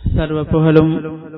சர்வ புகழும்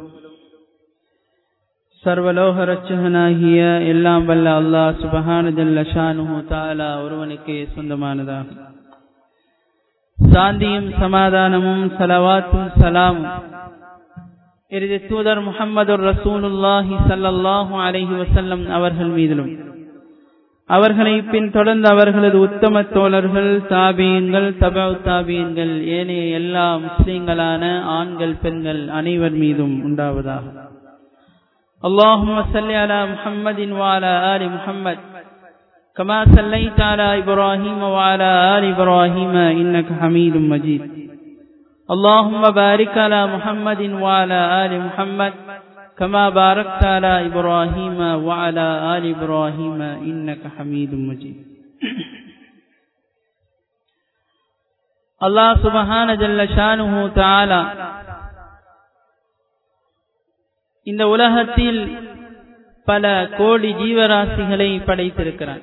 சர்வலோக ரட்சகனாகிய எல்லாம் வல்ல அல்லாஹ் சுபஹானஜல்ல ஷானுஹு தாலா ஒருவனுக்கே சொந்தமானதாகும் சாந்தியும் சமாதானமும் சலவாத்தும் சலாமும் இறுதி தூதர் முகமது ரசூலுல்லாஹி சல்லாஹூ அலஹி வசல்லம் அவர்கள் மீதிலும் அவர்களை பின் தொடர்ந்து அவர்களது உத்தம தோழர்கள் தாபியங்கள் தபா தாபியங்கள் ஏனைய எல்லா முஸ்லீம்களான ஆண்கள் பெண்கள் அனைவர் மீதும் உண்டாவதாக اللهم صل على محمد وعلى آل محمد كما صليت على إبراهيم وعلى آل إبراهيم إنك حميد مجيد اللهم بارك على محمد وعلى آل محمد كما باركت على إبراهيم وعلى آل إبراهيم إنك حميد مجيد الله سبحانه جل شانه تعالى இந்த உலகத்தில் பல கோடி ஜீவராசிகளை படைத்திருக்கிறார்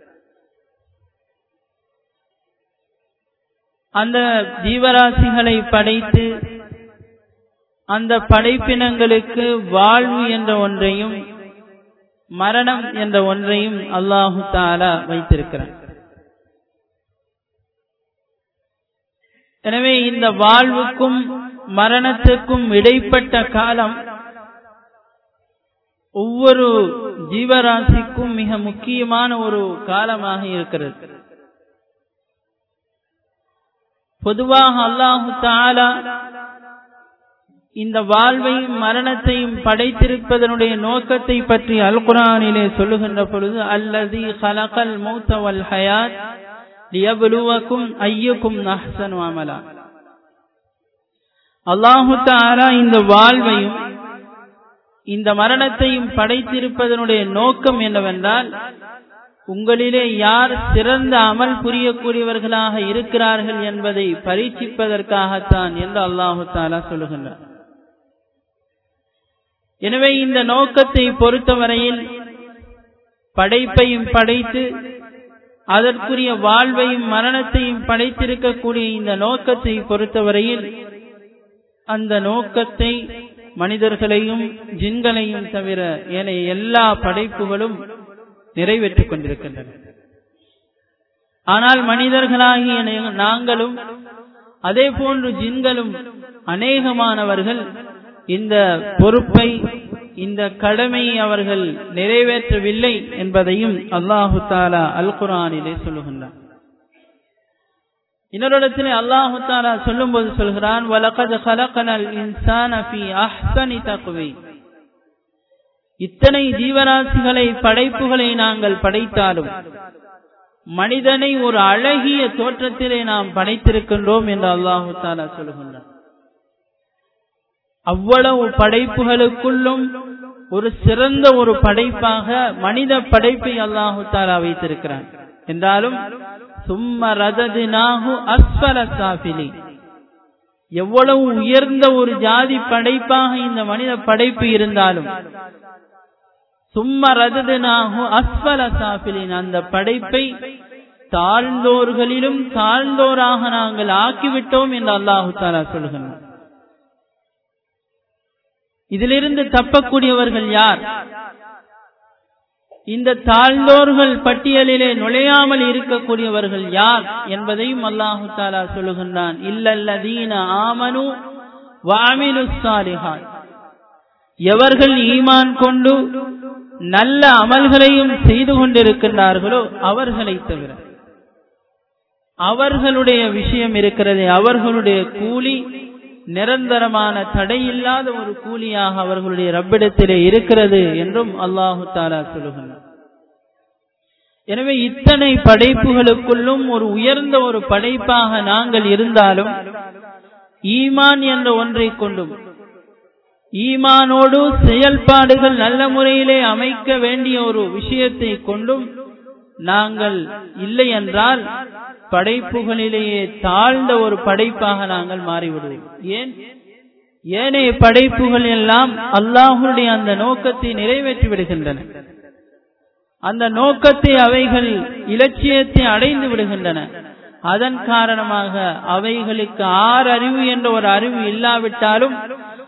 அந்த ஜீவராசிகளை படைத்து அந்த படைப்பினங்களுக்கு வாழ்வு என்ற ஒன்றையும் மரணம் என்ற ஒன்றையும் அல்லாஹு தாலா வைத்திருக்கிறார் எனவே இந்த வாழ்வுக்கும் மரணத்துக்கும் இடைப்பட்ட காலம் ஒவ்வொரு ஜீவராசிக்கும் மிக முக்கியமான ஒரு காலமாக இருக்கிறது பொதுவாக அல்லாஹு தாலா இந்த வாழ்வையும் மரணத்தையும் படைத்திருப்பதனுடைய நோக்கத்தை பற்றி அல் குரானிலே சொல்லுகின்ற பொழுது அல்லது ஹலகல் மௌத்தவல் ஹயாத் லியபுலுவக்கும் ஐயுக்கும் நஹ்சன் அமலா அல்லாஹு தாலா இந்த வாழ்வையும் இந்த மரணத்தையும் படைத்திருப்பதனுடைய நோக்கம் என்னவென்றால் உங்களிலே யார் சிறந்த அமல் புரியக்கூடியவர்களாக இருக்கிறார்கள் என்பதை பரீட்சிப்பதற்காகத்தான் என்று அல்லாஹு தாலா சொல்லுகின்றார் எனவே இந்த நோக்கத்தை பொறுத்தவரையில் படைப்பையும் படைத்து அதற்குரிய வாழ்வையும் மரணத்தையும் படைத்திருக்கக்கூடிய இந்த நோக்கத்தை பொறுத்தவரையில் அந்த நோக்கத்தை மனிதர்களையும் ஜின்களையும் தவிர ஏனைய எல்லா படைப்புகளும் நிறைவேற்றிக் கொண்டிருக்கின்றன ஆனால் மனிதர்களாகிய நாங்களும் அதே போன்று ஜின்களும் அநேகமானவர்கள் இந்த பொறுப்பை இந்த கடமையை அவர்கள் நிறைவேற்றவில்லை என்பதையும் அல்லாஹு தாலா அல் குரானிலே சொல்லுகின்றார் இன்னொரு இடத்திலே அல்லாஹு தாலா சொல்லும் போது சொல்கிறான் வலகது ஹலகனல் இன்சான ஃபி அஹ்சனி தக்வி இத்தனை ஜீவராசிகளை படைப்புகளை நாங்கள் படைத்தாலும் மனிதனை ஒரு அழகிய தோற்றத்திலே நாம் படைத்திருக்கின்றோம் என்று அல்லாஹு தாலா சொல்லுகின்றான் அவ்வளவு படைப்புகளுக்குள்ளும் ஒரு சிறந்த ஒரு படைப்பாக மனித படைப்பை அல்லாஹு தாலா வைத்திருக்கிறான் என்றாலும் சும்ம ரததினாகு அஸ்வர சாஃபிலி எவ்வளவு உயர்ந்த ஒரு ஜாதி படைப்பாக இந்த மனித படைப்பு இருந்தாலும் சும்ம ரததினாகு அஸ்வல சாஃபிலின் அந்த படைப்பை தாழ்ந்தோர்களிலும் தாழ்ந்தோராக நாங்கள் ஆக்கிவிட்டோம் என்று அல்லாஹு தாலா சொல்கிறார் இதிலிருந்து தப்பக்கூடியவர்கள் யார் இந்த தாழ்ந்தோர்கள் பட்டியலிலே நுழையாமல் இருக்கக்கூடியவர்கள் யார் என்பதையும் அல்லாஹு தாலா சொல்லுகின்றான் இல்லல்லதீன ஆமனு வாமிலு சாலிஹான் எவர்கள் ஈமான் கொண்டு நல்ல அமல்களையும் செய்து கொண்டிருக்கின்றார்களோ அவர்களை தவிர அவர்களுடைய விஷயம் இருக்கிறது அவர்களுடைய கூலி நிரந்தரமான தடையில்லாத ஒரு கூலியாக அவர்களுடைய ரப்பிடத்திலே இருக்கிறது என்றும் அல்லாஹு தாலா சொல்லுகின்றார் எனவே இத்தனை படைப்புகளுக்குள்ளும் ஒரு உயர்ந்த ஒரு படைப்பாக நாங்கள் இருந்தாலும் ஈமான் என்ற ஒன்றை கொண்டும் ஈமானோடு செயல்பாடுகள் நல்ல முறையிலே அமைக்க வேண்டிய ஒரு விஷயத்தை கொண்டும் நாங்கள் இல்லை என்றால் படைப்புகளிலேயே தாழ்ந்த ஒரு படைப்பாக நாங்கள் மாறிவிடுவோம் ஏன் ஏனைய படைப்புகள் எல்லாம் அல்லாஹுடைய அந்த நோக்கத்தை நிறைவேற்றி விடுகின்றன அந்த நோக்கத்தை அவைகள் இலட்சியத்தை அடைந்து விடுகின்றன அதன் காரணமாக அவைகளுக்கு ஆறு அறிவு என்ற ஒரு அறிவு இல்லாவிட்டாலும்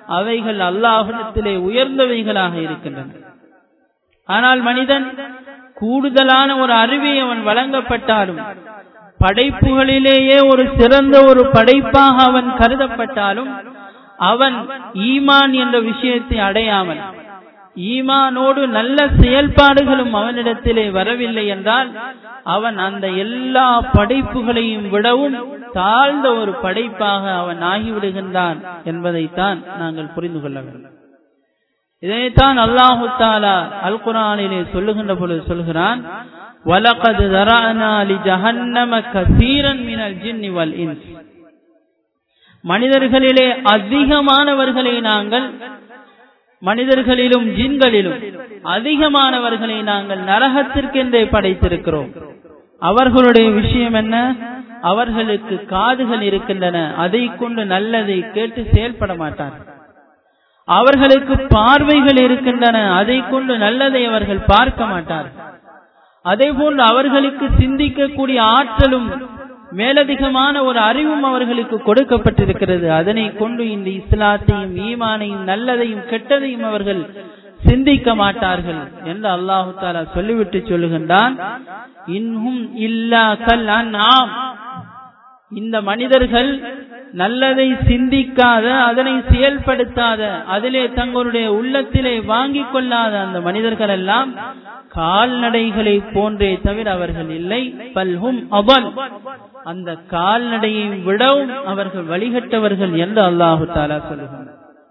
அவைகள் அல்லாஹிடத்திலே உயர்ந்தவைகளாக இருக்கின்றன ஆனால் மனிதன் கூடுதலான ஒரு அறிவை அவன் வழங்கப்பட்டாலும் படைப்புகளிலேயே ஒரு சிறந்த ஒரு படைப்பாக அவன் கருதப்பட்டாலும் அவன் ஈமான் என்ற விஷயத்தை அடையாமல் ஈமானோடு நல்ல செயல்பாடுகளும் அவனிடத்திலே வரவில்லை என்றால் அவன் அந்த எல்லா படைப்புகளையும் விடவும் தாழ்ந்த ஒரு படைப்பாக அவன் ஆகிவிடுகின்றான் என்பதைத்தான் நாங்கள் புரிந்து கொள்ள வேண்டும் இதைத்தான் அல்லாஹு தாலா அல் குரானிலே சொல்லுகின்ற பொழுது சொல்கிறான் وَلَقَدْ ذَرَأْنَا لِجَهَنَّمَ كَثِيرًا مِنَ الْجِنِّ وَالْإِنسِ மனிதர்களிலே அதிகமானவர்களை நாங்கள் மனிதர்களிலும் ஜின்களிலும் அதிகமானவர்களை நாங்கள் நரகத்திற்கென்றே படைத்திருக்கிறோம் அவர்களுடைய விஷயம் என்ன அவர்களுக்கு காதுகள் இருக்கின்றன அதை கொண்டு நல்லதை கேட்டு செயல்பட மாட்டார்கள் அவர்களுக்கு பார்வைகள் இருக்கின்றன அதை கொண்டு நல்லதை அவர்கள் பார்க்க மாட்டார்கள் அதே போன்று அவர்களுக்கு சிந்திக்கக்கூடிய ஆற்றலும் மேலதிகமான ஒரு அறிவும் அவர்களுக்கு கொடுக்கப்பட்டிருக்கிறது அதனை கொண்டு இந்த இஸ்லாத்தையும் ஈமானையும் நல்லதையும் கெட்டதையும் அவர்கள் சிந்திக்க மாட்டார்கள் என்று அல்லாஹு தாலா சொல்லிவிட்டு சொல்லுகின்றான் இன்னும் இல்லா கல் ஆம் இந்த மனிதர்கள் நல்லதை சிந்திக்காத அதனை செயல்படுத்தாத அதிலே தங்களுடைய உள்ளத்திலே வாங்கிக் கொள்ளாத அந்த மனிதர்கள் எல்லாம் கால்நடைகளை போன்றே தவிர அவர்கள் இல்லை பல்ஹும் அவல் அந்த கால்நடையை விடவும் அவர்கள் வழிகட்டவர்கள் என்று அல்லாஹு தாலா சொல்லுகிறார்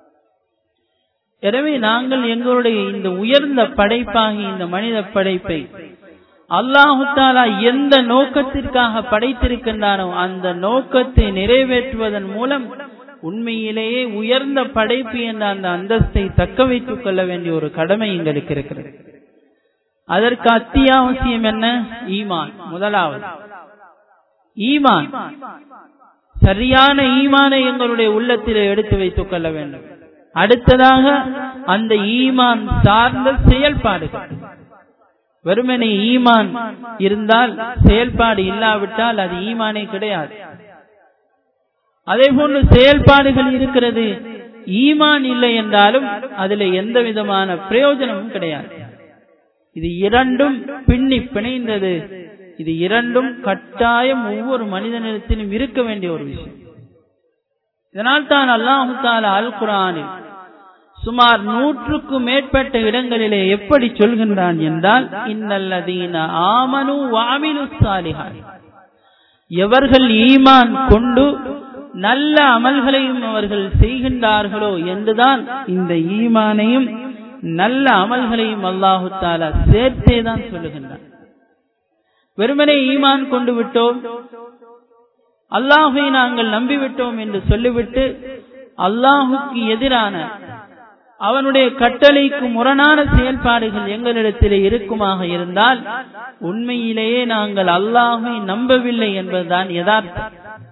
எனவே நாங்கள் எங்களுடைய இந்த உயர்ந்த படைப்பாகி இந்த மனித படைப்பை அல்லாஹு தாலா எந்த நோக்கத்திற்காக படைத்திருக்கின்றானோ அந்த நோக்கத்தை நிறைவேற்றுவதன் மூலம் உண்மையிலேயே உயர்ந்த படைப்பு என்ற அந்த அந்தஸ்தை தக்க வைத்துக் கொள்ள வேண்டிய ஒரு கடமை எங்களுக்கு இருக்கிறது அதற்கு அத்தியாவசியம் என்ன ஈமான் முதலாவது ஈமான் சரியான ஈமானை எங்களுடைய உள்ளத்தில் எடுத்து வைத்துக் கொள்ள வேண்டும் அடுத்ததாக அந்த ஈமான் சார்ந்த செயல்பாடுகள் வெறுமனை ஈமான் இருந்தால் செயல்பாடு இல்லாவிட்டால் அது ஈமானே கிடையாது அதே போன்று செயல்பாடுகள் இருக்கிறது ஈமான் இல்லை என்றாலும் அதுல எந்த விதமான பிரயோஜனமும் கிடையாது இது இரண்டும் பின்னி பிணைந்தது இது இரண்டும் கட்டாயம் ஒவ்வொரு மனிதனிடத்திலும் இருக்க வேண்டிய ஒரு விஷயம் இதனால் தான் அல்லாஹு தாலா அல் குரானில் சுமார் நூற்றுக்கும் மேற்பட்ட இடங்களிலே எப்படி சொல்கின்றான் என்றால் இன்னல்லதீன ஆமனு வாமிலு சாலிஹான் எவர்கள் ஈமான் கொண்டு நல்ல அமல்களையும் அவர்கள் செய்கின்றார்களோ என்றுதான் இந்த ஈமானையும் நல்ல அமல்களையும் அல்லாஹு தாலா சேர்த்தே தான் சொல்லுகின்றான் வெறுமனே ஈமான் கொண்டு விட்டோம் அல்லாஹை நாங்கள் நம்பிவிட்டோம் என்று சொல்லிவிட்டு அல்லாஹுக்கு எதிரான அவனுடைய கட்டளைக்கு முரணான செயல்பாடுகள் எங்களிடத்திலே இருக்குமாக இருந்தால் உண்மையிலேயே நாங்கள் அல்லாஹை நம்பவில்லை என்பதுதான் யதார்த்தம்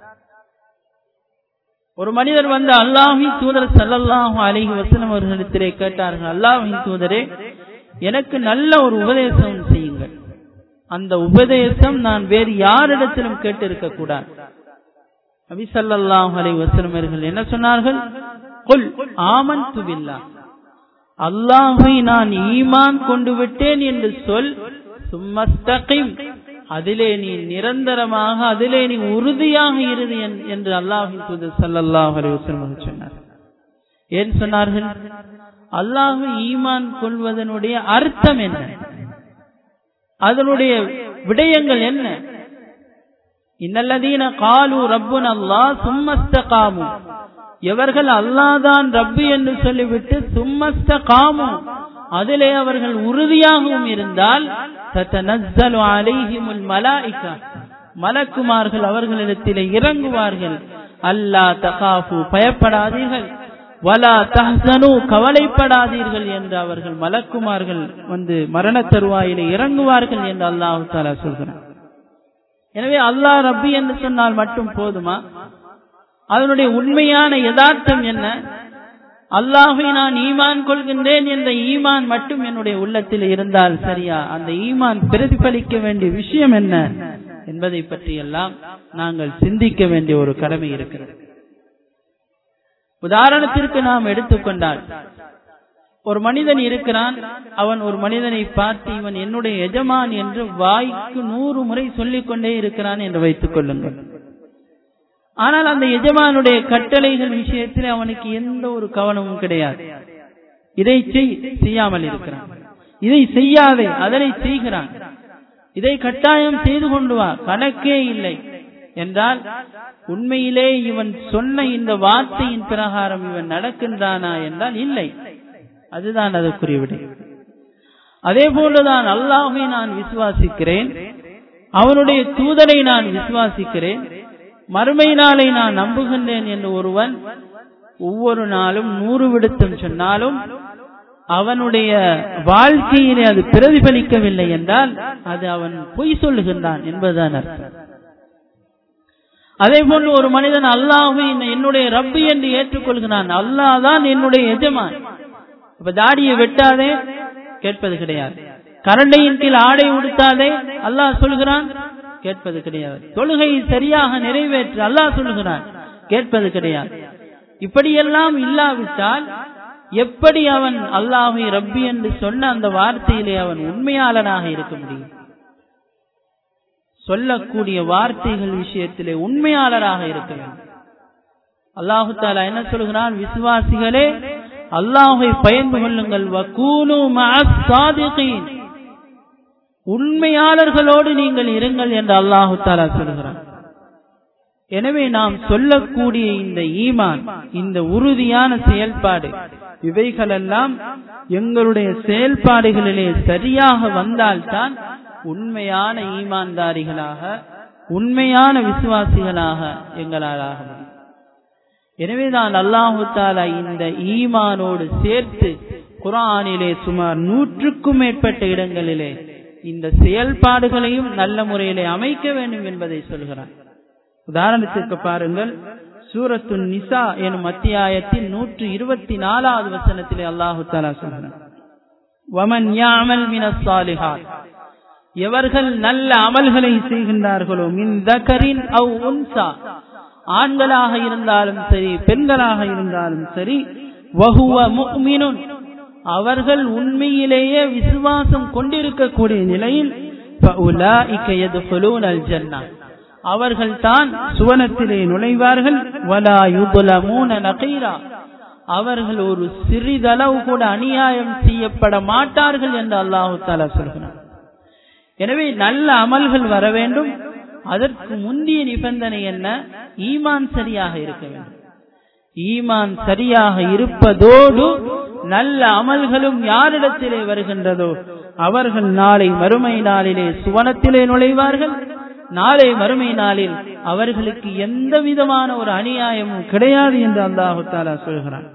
ஒரு மனிதர் வந்து அல்லாஹின் தூதர் சல்லல்லாஹு அலிஹி வசனம் அவர்களிடத்திலே கேட்டார்கள் அல்லாஹின் தூதரே எனக்கு நல்ல ஒரு உபதேசம் செய்யுங்கள் அந்த உபதேசம் நான் வேறு யாரிடத்திலும் கேட்டு இருக்க கூடாது நபி சல்லாஹு அலி வசலம் அவர்கள் என்ன சொன்னார்கள் கொல் ஆமன் துபில்லா அல்லாஹை நான் ஈமான் கொண்டு விட்டேன் என்று சொல் சும்மஸ்தகிம் அதிலே நீ நிரந்தரமாக அதிலே நீ உறுதியாக இறுதி என்று அல்லாஹின் தூதர் சல்லாஹ் அலிவசலம் சொன்னார் ஏன் சொன்னார்கள் அல்லாஹு ஈமான் கொள்வதனுடைய அர்த்தம் என்ன அதனுடைய விடயங்கள் என்ன இன்னல்லதீன காலு ரப்புன் அல்லாஹ் சும்மஸ்தகாமு எவர்கள் அல்லாதான் ரப்பு என்று சொல்லிவிட்டு சும்மஸ்த காமு அதிலே அவர்கள் உறுதியாகவும் இருந்தால் தத்தனஸ்ஸலு அலைஹிமுல் மலாயிகா மலக்குமார்கள் அவர்களிடத்திலே இறங்குவார்கள் அல்லா தகாஃபு பயப்படாதீர்கள் வலா தஹ்சனு கவலைப்படாதீர்கள் என்று அவர்கள் மலக்குமார்கள் வந்து மரண தருவாயிலே இறங்குவார்கள் என்று அல்லாஹு தாலா சொல்கிறார் எனவே அல்லாஹ் ரப்பி என்று சொன்னால் மட்டும் போதுமா அதனுடைய உண்மையான யதார்த்தம் என்ன அல்லாஹை நான் ஈமான் கொள்கின்றேன் என்ற ஈமான் மட்டும் என்னுடைய உள்ளத்தில் இருந்தால் சரியா அந்த ஈமான் பிரதிபலிக்க வேண்டிய விஷயம் என்ன என்பதை பற்றி எல்லாம் நாங்கள் சிந்திக்க வேண்டிய ஒரு கடமை இருக்கிறது உதாரணத்திற்கு நாம் எடுத்துக்கொண்டால் ஒரு மனிதன் இருக்கிறான் அவன் ஒரு மனிதனை பார்த்து இவன் என்னுடைய எஜமான் என்று வாய்க்கு நூறு முறை சொல்லிக் கொண்டே இருக்கிறான் என்று வைத்துக் கொள்ளுங்கள் ஆனால் அந்த எஜமானுடைய கட்டளைகள் விஷயத்தில் அவனுக்கு எந்த ஒரு கவனமும் கிடையாது இதை செய் செய்யாமல் இருக்கிறான் இதை செய்யாதே அதனை செய்கிறான் இதை கட்டாயம் செய்து கொண்டு வா கணக்கே இல்லை என்றால் உண்மையிலே இவன் சொன்ன இந்த வார்த்தையின் பிரகாரம் இவன் நடக்கின்றானா என்றால் இல்லை அதுதான் அதற்குரிய விடை அதே போலதான் அல்லாஹை நான் விசுவாசிக்கிறேன் அவனுடைய தூதரை நான் விசுவாசிக்கிறேன் மறுமை நாளை நான் நம்புகின்றேன் என்று ஒருவன் ஒவ்வொரு நாளும் நூறு விடுத்தம் சொன்னாலும் அவனுடைய வாழ்க்கையிலே அது பிரதிபலிக்கவில்லை என்றால் அது அவன் பொய் சொல்லுகின்றான் என்பதுதான் அர்த்தம் அதே போன்று ஒரு மனிதன் அல்லாஹை என்னுடைய ரப்பு என்று ஏற்றுக்கொள்கிறான் அல்லாஹ் தான் என்னுடைய எஜமான் இப்ப தாடியை வெட்டாதே கேட்பது கிடையாது கரண்டையின் கீழ் ஆடை உடுத்தாதே அல்லாஹ் சொல்கிறான் கேட்பது கிடையாது தொழுகை சரியாக நிறைவேற்று அல்லாஹ் சொல்லுகிறான் கேட்பது கிடையாது இப்படியெல்லாம் இல்லாவிட்டால் எப்படி அவன் அல்லாஹை ரப்பி என்று சொன்ன அந்த வார்த்தையிலே அவன் உண்மையாளனாக இருக்க முடியும் சொல்லக்கூடிய வார்த்தைகள் விஷயத்திலே உண்மையாளராக இருக்க வேண்டும் அல்லாஹு தாலா என்ன சொல்கிறான் விசுவாசிகளே அல்லாஹை பயந்து கொள்ளுங்கள் வக்கூனு சாதிகீன் உண்மையாளர்களோடு நீங்கள் இருங்கள் என்று அல்லாஹு தாலா சொல்கிறான் எனவே நாம் சொல்லக்கூடிய இந்த ஈமான் இந்த உறுதியான செயல்பாடு இவைகளெல்லாம் எங்களுடைய செயல்பாடுகளிலே சரியாக வந்தால்தான் உண்மையான ஈமான்தாரிகளாக உண்மையான விசுவாசிகளாக எங்களால் ஆக முடியும் எனவேதான் அல்லாஹு தாலா இந்த ஈமானோடு சேர்த்து குரானிலே சுமார் நூற்றுக்கும் மேற்பட்ட இடங்களிலே இந்த செயல்பாடுகளையும் நல்ல முறையிலே அமைக்க வேண்டும் என்பதை சொல்கிறார் உதாரணத்திற்கு பாருங்கள் சூரத்து நிசா எனும் அத்தியாயத்தின் நூற்று இருபத்தி நாலாவது வசனத்திலே அல்லாஹு தாலா சொல்கிறார் வமன் யாமல் மினசாலிஹாத் எவர்கள் நல்ல அமல்களை செய்கின்றார்களோ மின் தகரின் அவ் உன்சா ஆண்களாக இருந்தாலும் சரி பெண்களாக இருந்தாலும் சரி வகுவ முக்மினுன் அவர்கள் உண்மையிலேயே விசுவாசம் கொண்டிருக்கக்கூடிய நிலையில் அவர்கள் தான் சுவனத்திலே நுழைவார்கள் வலா யுபுலமூன நகைரா அவர்கள் ஒரு சிறிதளவு கூட அநியாயம் செய்யப்பட மாட்டார்கள் என்று அல்லாஹு தாலா சொல்கிறார் எனவே நல்ல அமல்கள் வர வேண்டும் அதற்கு முந்திய நிபந்தனை என்ன ஈமான் சரியாக இருக்க வேண்டும் ஈமான் சரியாக இருப்பதோடு நல்ல அமல்களும் யாரிடத்திலே வருகின்றதோ அவர்கள் நாளை மறுமை நாளிலே சுவனத்திலே நுழைவார்கள் நாளை மறுமை நாளில் அவர்களுக்கு எந்த விதமான ஒரு அநியாயமும் கிடையாது என்று அல்லாஹு தாலா சொல்கிறான்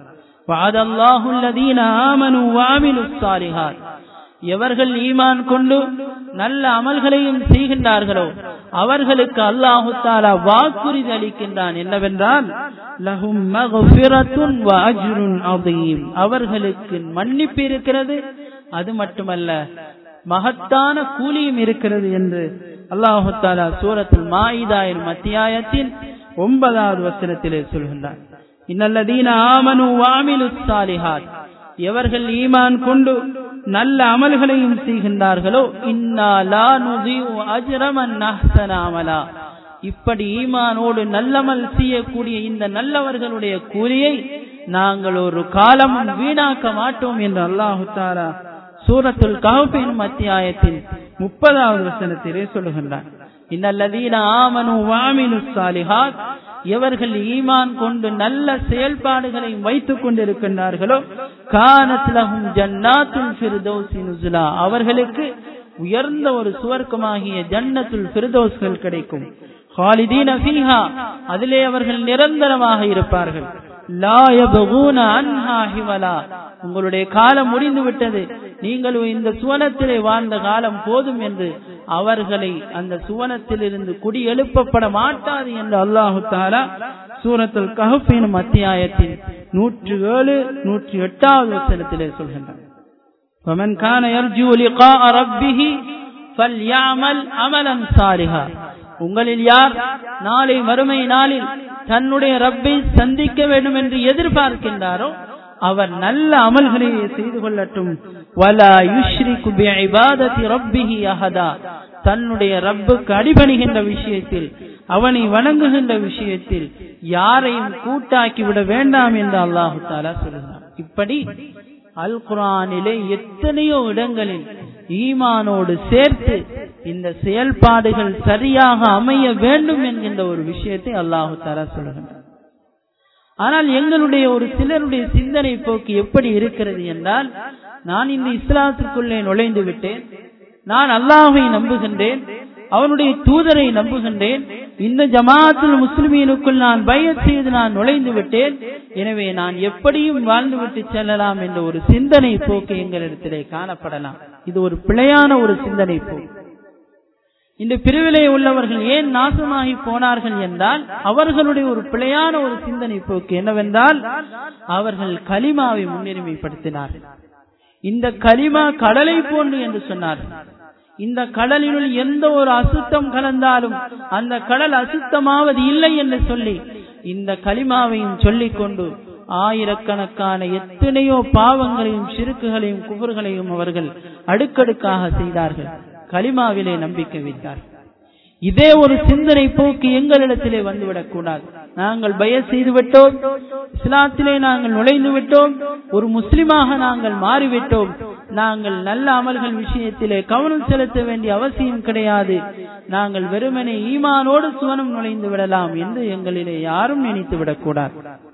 எவர்கள் ஈமான் கொண்டு நல்ல அமல்களையும் செய்கின்றார்களோ அவர்களுக்கு அல்லாஹு தாலா வாக்குறுதி அளிக்கின்றான் என்னவென்றால் லஹும் மக்ஃபிரத்துன் வ அஜ்ருன் அதீம் அவர்களுக்கு மன்னிப்பு இருக்கிறது அது மட்டுமல்ல மகத்தான கூலியும் இருக்கிறது என்று அல்லாஹு தாலா சூரத்தில் மாயிதா எனும் அத்தியாயத்தின் ஒன்பதாவது வசனத்திலே சொல்கின்றார் இன்னல்லதீன ஆமனு வாமிலு சாலிஹாத் எவர்கள் ஈமான் கொண்டு நல்ல அமல்களையும் செய்கின்றார்களோ இன்னா லா நுதியு அஜ்ரமன் அஹ்சன அமலா இப்படி ஈமானோடு நல்லமல் செய்யக்கூடிய இந்த நல்லவர்களுடைய கூலியை நாங்கள் ஒரு காலமும் வீணாக்க மாட்டோம் என்று அல்லாஹு தாலா சூரத்துல் கஹபின் அத்தியாயத்தில் முப்பதாவது வசனத்திலே சொல்லுகின்றார் இன்னல்லதீன ஆமனு வாமினு சாலிஹாத் எவர்கள் ஈமான் கொண்டு நல்ல செயல்பாடுகளை வைத்துக் கொண்டிருக்கின்றார்களோ கானத்லஹும் ஜன்னாத்துல் ஃபிர்தௌசி நுசுலா அவர்களுக்கு உயர்ந்த ஒரு சுவர்க்கமாகிய ஜன்னத்துல் ஃபிர்தௌஸ்கள் கிடைக்கும் ஹாலிதீன ஃபீஹா அதிலே அவர்கள் நிரந்தரமாக இருப்பார்கள் லா யபகூன அன்ஹா ஹிவலா உங்களுடைய காலம் முடிந்து விட்டது நீங்கள் இந்த சுவனத்திலே வாழ்ந்த காலம் போதும் என்று அவர்களை அந்த சுவனத்தில் இருந்து குடி எழுப்பப்பட மாட்டாது என்று அல்லாஹு தாலா சூரத்துல் கஹப் எனும் அத்தியாயத்தின் நூற்றி ஏழு நூற்றி எட்டாவது வசனத்திலே சொல்கின்றார் فمن كان يرجو لقاء ربه فليعمل عملا صالحا உங்களில் யார் நாளை மறுமை நாளில் தன்னுடைய ரப்பை சந்திக்க வேண்டும் என்று எதிர்பார்க்கின்றாரோ அவர் நல்ல அமல்களையே செய்து கொள்ளட்டும் வலா யுஷ்ரிகு பிஇபாதத்தி ரப்பிஹி அஹதா தன்னுடைய ரப்புக்கு அடிபணிகின்ற விஷயத்தில் அவனை வணங்குகின்ற விஷயத்தில் யாரையும் கூட்டாக்கி விட வேண்டாம் என்று அல்லாஹு தாலா சொல்கிறார் இப்படி அல் குரானிலே எத்தனையோ இடங்களில் ஈமானோடு சேர்த்து இந்த செயல்பாடுகள் சரியாக அமைய வேண்டும் என்கின்ற ஒரு விஷயத்தை அல்லாஹு தாலா சொல்கின்றார் ஆனால் எங்களுடைய ஒரு சிலருடைய சிந்தனை போக்கு எப்படி இருக்கிறது என்றால் நான் இந்த இஸ்லாத்திற்குள்ளே நுழைந்து விட்டேன் நான் அல்லாஹை நம்புகின்றேன் அவனுடைய தூதரை நம்புகின்றேன் இந்த ஜமாத்தில் முஸ்லிமீனுக்குள் நான் பயத் செய்து நான் நுழைந்து விட்டேன் எனவே நான் எப்படியும் வாழ்ந்துவிட்டு செல்லலாம் என்ற ஒரு சிந்தனை போக்கு எங்களிடத்திலே காணப்படலாம் இது ஒரு பிழையான ஒரு சிந்தனை போக்கு இந்த பிரிவிலே உள்ளவர்கள் ஏன் நாசமாகி போனார்கள் என்றால் அவர்களுடைய ஒரு பிழையான ஒரு சிந்தனை போக்கு என்னவென்றால் அவர்கள் கலிமாவை முன்னுரிமைப்படுத்தினார்கள் இந்த கலிமா கடலை போன்று என்று சொன்னார்கள் இந்த கடலினுள் எந்த ஒரு அசுத்தம் கலந்தாலும் அந்த கடல் அசுத்தமாவது இல்லை என்று சொல்லி இந்த கலிமாவையும் சொல்லிக் கொண்டு ஆயிரக்கணக்கான எத்தனையோ பாவங்களையும் சிறுக்குகளையும் குபர்களையும் அவர்கள் அடுக்கடுக்காக செய்தார்கள் கலிமாவிலே நம்பிக்கை வைத்தார் இதே ஒரு சிந்தனை போக்கு எங்களிடத்திலே வந்துவிடக் கூடாது நாங்கள் பய செய்து விட்டோம் இஸ்லாத்திலே நாங்கள் நுழைந்து விட்டோம் ஒரு முஸ்லிமாக நாங்கள் மாறிவிட்டோம் நாங்கள் நல்ல அமல்கள் விஷயத்திலே கவனம் செலுத்த வேண்டிய அவசியம் கிடையாது நாங்கள் வெறுமனே ஈமானோடு சுவனம் நுழைந்து விடலாம் என்று எங்களிலே யாரும் நினைத்து விடக்கூடாது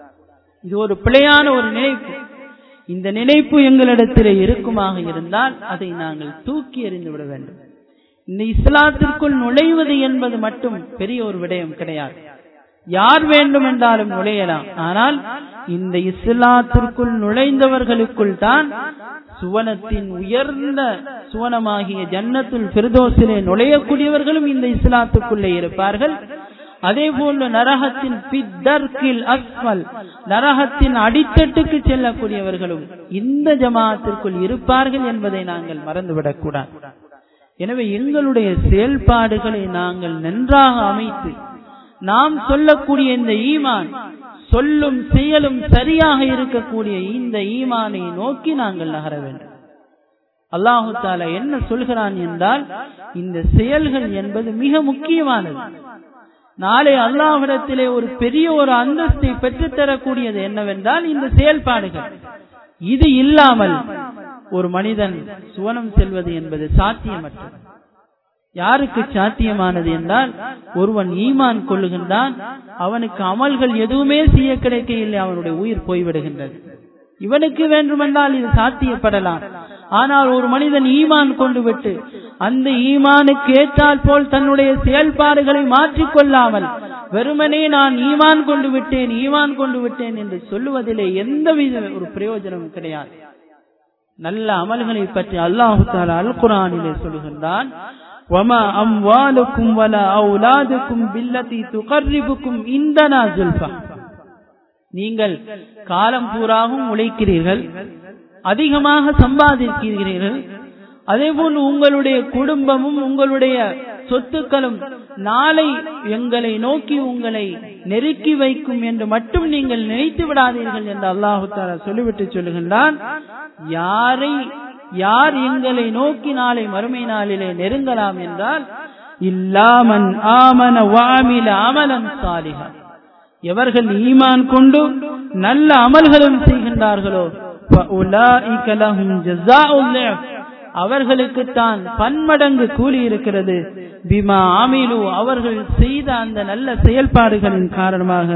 இது ஒரு பிழையான ஒரு நினைப்பு இந்த நினைப்பு எங்களிடத்திலே இருக்குமாக இருந்தால் அதை நாங்கள் தூக்கி எறிந்து விட வேண்டும் இந்த இஸ்லாத்திற்குள் நுழைவது என்பது மட்டும் பெரிய ஒரு விடயம் கிடையாது யார் வேண்டும் என்றாலும் நுழையலாம் ஆனால் இந்த இஸ்லாத்திற்குள் நுழைந்தவர்களுக்குள் தான் சுவனத்தின் உயர்ந்த சுவனமாகிய ஜன்னத்துல் பிரதோசிலே நுழையக்கூடியவர்களும் இந்த இஸ்லாத்துக்குள்ளே இருப்பார்கள் அதே போன்று நரகத்தின் பித்தர்கில் அஸ்மல் நரகத்தின் அடித்தட்டுக்கு செல்லக்கூடியவர்களும் இந்த ஜமாத்திற்குள் இருப்பார்கள் என்பதை நாங்கள் மறந்துவிடக் கூடாது எனவே எங்களுடைய செயல்பாடுகளை நாங்கள் நன்றாக அமைத்து நாம் சொல்லக்கூடிய இந்த ஈமான் சொல்லும் செயலும் சரியாக இருக்கக்கூடிய இந்த ஈமானை நோக்கி நாங்கள் நகர வேண்டும் அல்லாஹு தாலா என்ன சொல்கிறான் என்றால் இந்த செயல்கள் என்பது மிக முக்கியமானது நாளை அல்லாஹிடத்திலே ஒரு பெரிய ஒரு அந்தஸ்தை பெற்றுத்தரக்கூடியது என்னவென்றால் இந்த செயல்பாடுகள் இது இல்லாமல் ஒரு மனிதன் சுவனம் செல்வது என்பது சாத்தியமற்றது யாருக்கு சாத்தியமானது என்றால் ஒருவன் ஈமான் கொள்ளுகின்றான் அவனுக்கு அமல்கள் எதுவுமே செய்ய கிடைக்கவில்லை அவனுடைய உயிர் போய்விடுகின்றது இவனுக்கு வேண்டுமென்றால் இது சாத்தியப்படலாம் ஆனால் ஒரு மனிதன் ஈமான் கொண்டு விட்டு அந்த ஈமானுக்கு ஏற்றால் போல் தன்னுடைய செயல்பாடுகளை மாற்றிக்கொள்ளாமல் வெறுமனே நான் ஈமான் கொண்டு விட்டேன் ஈமான் கொண்டு விட்டேன் என்று சொல்லுவதிலே எந்தவித ஒரு பிரயோஜனமும் கிடையாது நல்ல அமல்களை பற்றி அல்லாஹு தாலா அல் குரானிலே சொல்லுகின்றான் وما أموالكم ولا أولادكم بالتي تقربكم عندنا زلفى நீங்கள் காலம் பூராகவும் உழைக்கிறீர்கள் அதிகமாக சம்பாதிக்கிறீர்கள் அதேபோல் உங்களுடைய குடும்பமும் உங்களுடைய சொத்துக்களும் நாளை எங்களை நோக்கி உங்களை நெருக்கி வைக்கும் என்று மட்டும் நீங்கள் நினைத்து விடாதீர்கள் என்று அல்லாஹு தாலா சொல்லிவிட்டு சொல்லுகின்றான் யாரை யார் எங்களை நோக்கி நாளை மறுமை நாளிலே நெருங்கலாம் என்றால் இல்லாமன் ஆமன வாமில அமலன் சாலிகா எவர்கள் ஈமான் கொண்டு நல்ல அமல்களும் செய்கின்றார்களோ அவர்களுக்கு தான் பன்மடங்கு கூலி இருக்கிறது பிமா ஆமிலு அவர்கள் செய்த அந்த நல்ல செயல்பாடுகளின் காரணமாக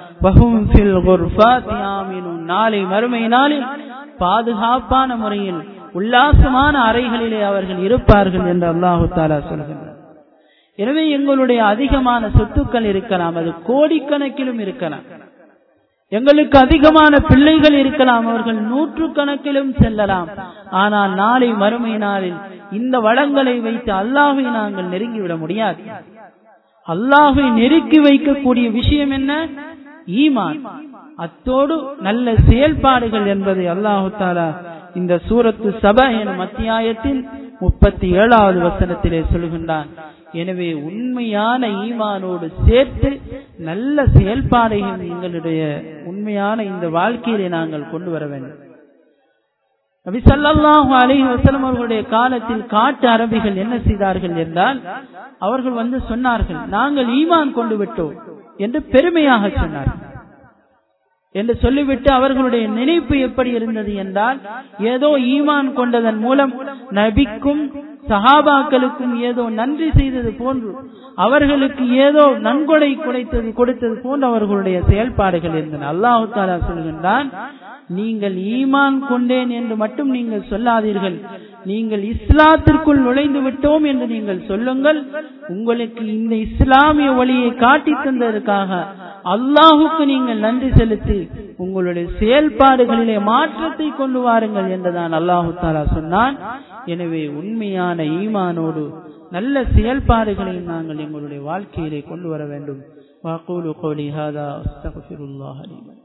நாளை மறுமை நாளில் பாதுகாப்பான முறையில் உல்லாசமான அறைகளிலே அவர்கள் இருப்பார்கள் என்று அல்லாஹு தாலா சொல்கின்றார் எனவே எங்களுடைய அதிகமான சொத்துக்கள் இருக்கலாம் அது கோடிக்கணக்கிலும் இருக்கலாம் எங்களுக்கு அதிகமான பிள்ளைகள் இருக்கலாம் அவர்கள் நூற்று கணக்கிலும் செல்லலாம் ஆனால் நாளை மறுமை நாளில் இந்த வளங்களை வைத்து அல்லாஹை நாங்கள் நெருங்கிவிட முடியாது அல்லாஹை நெருக்கி வைக்கக்கூடிய விஷயம் என்ன ஈமான் அத்தோடு நல்ல செயல்பாடுகள் என்பதை அல்லாஹு தாலா இந்த சூரத்து சப எனும் அத்தியாயத்தின் முப்பத்தி ஏழாவது வசனத்திலே சொல்கின்றான் எனவே உண்மையான ஈமானோடு சேர்த்து நல்ல செயல்பாடுகள் எங்களுடைய உண்மையான இந்த வாழ்க்கையிலே நாங்கள் கொண்டு வர வேண்டும் நபி சல்லாஹு அலஹி வசலம் அவர்களுடைய காலத்தில் காட்டு அரபிகள் என்ன செய்தார்கள் என்றால் அவர்கள் வந்து சொன்னார்கள் நாங்கள் ஈமான் கொண்டு விட்டோம் என்று பெருமையாக சொன்னார்கள் என்று சொல்லிவிட்டு அவர்களுடைய நினைப்பு எப்படி இருந்தது என்றால் ஏதோ ஈமான் கொண்டதன் மூலம் நபிக்கும் சஹாபாக்களுக்கும் ஏதோ நன்றி செய்தது போன்று அவர்களுக்கு ஏதோ நன்கொடை குடைத்தது கொடுத்தது போன்று அவர்களுடைய செயல்பாடுகள் இருந்தன அல்லாஹு தாலா சொல்கின்றான் நீங்கள் ஈமான் கொண்டேன் என்று மட்டும் நீங்கள் சொல்லாதீர்கள் நீங்கள் இஸ்லாத்திற்குள் நுழைந்து விட்டோம் என்று நீங்கள் சொல்லுங்கள் உங்களுக்கு இந்த இஸ்லாமிய வழியை காட்டி தந்ததற்காக அல்லாஹுக்கு நீங்கள் நன்றி செலுத்தி உங்களுடைய செயல்பாடுகளிலே மாற்றத்தை கொண்டு வாருங்கள் என்றுதான் அல்லாஹு தாலா சொன்னான் எனவே உண்மையான ஈமானோடு நல்ல செயல்பாடுகளை நாங்கள் எங்களுடைய வாழ்க்கையிலே கொண்டு வர வேண்டும் வாக்கூலு கோலி ஹாதா அஸ்தகுல்லாஹ் அலிமன்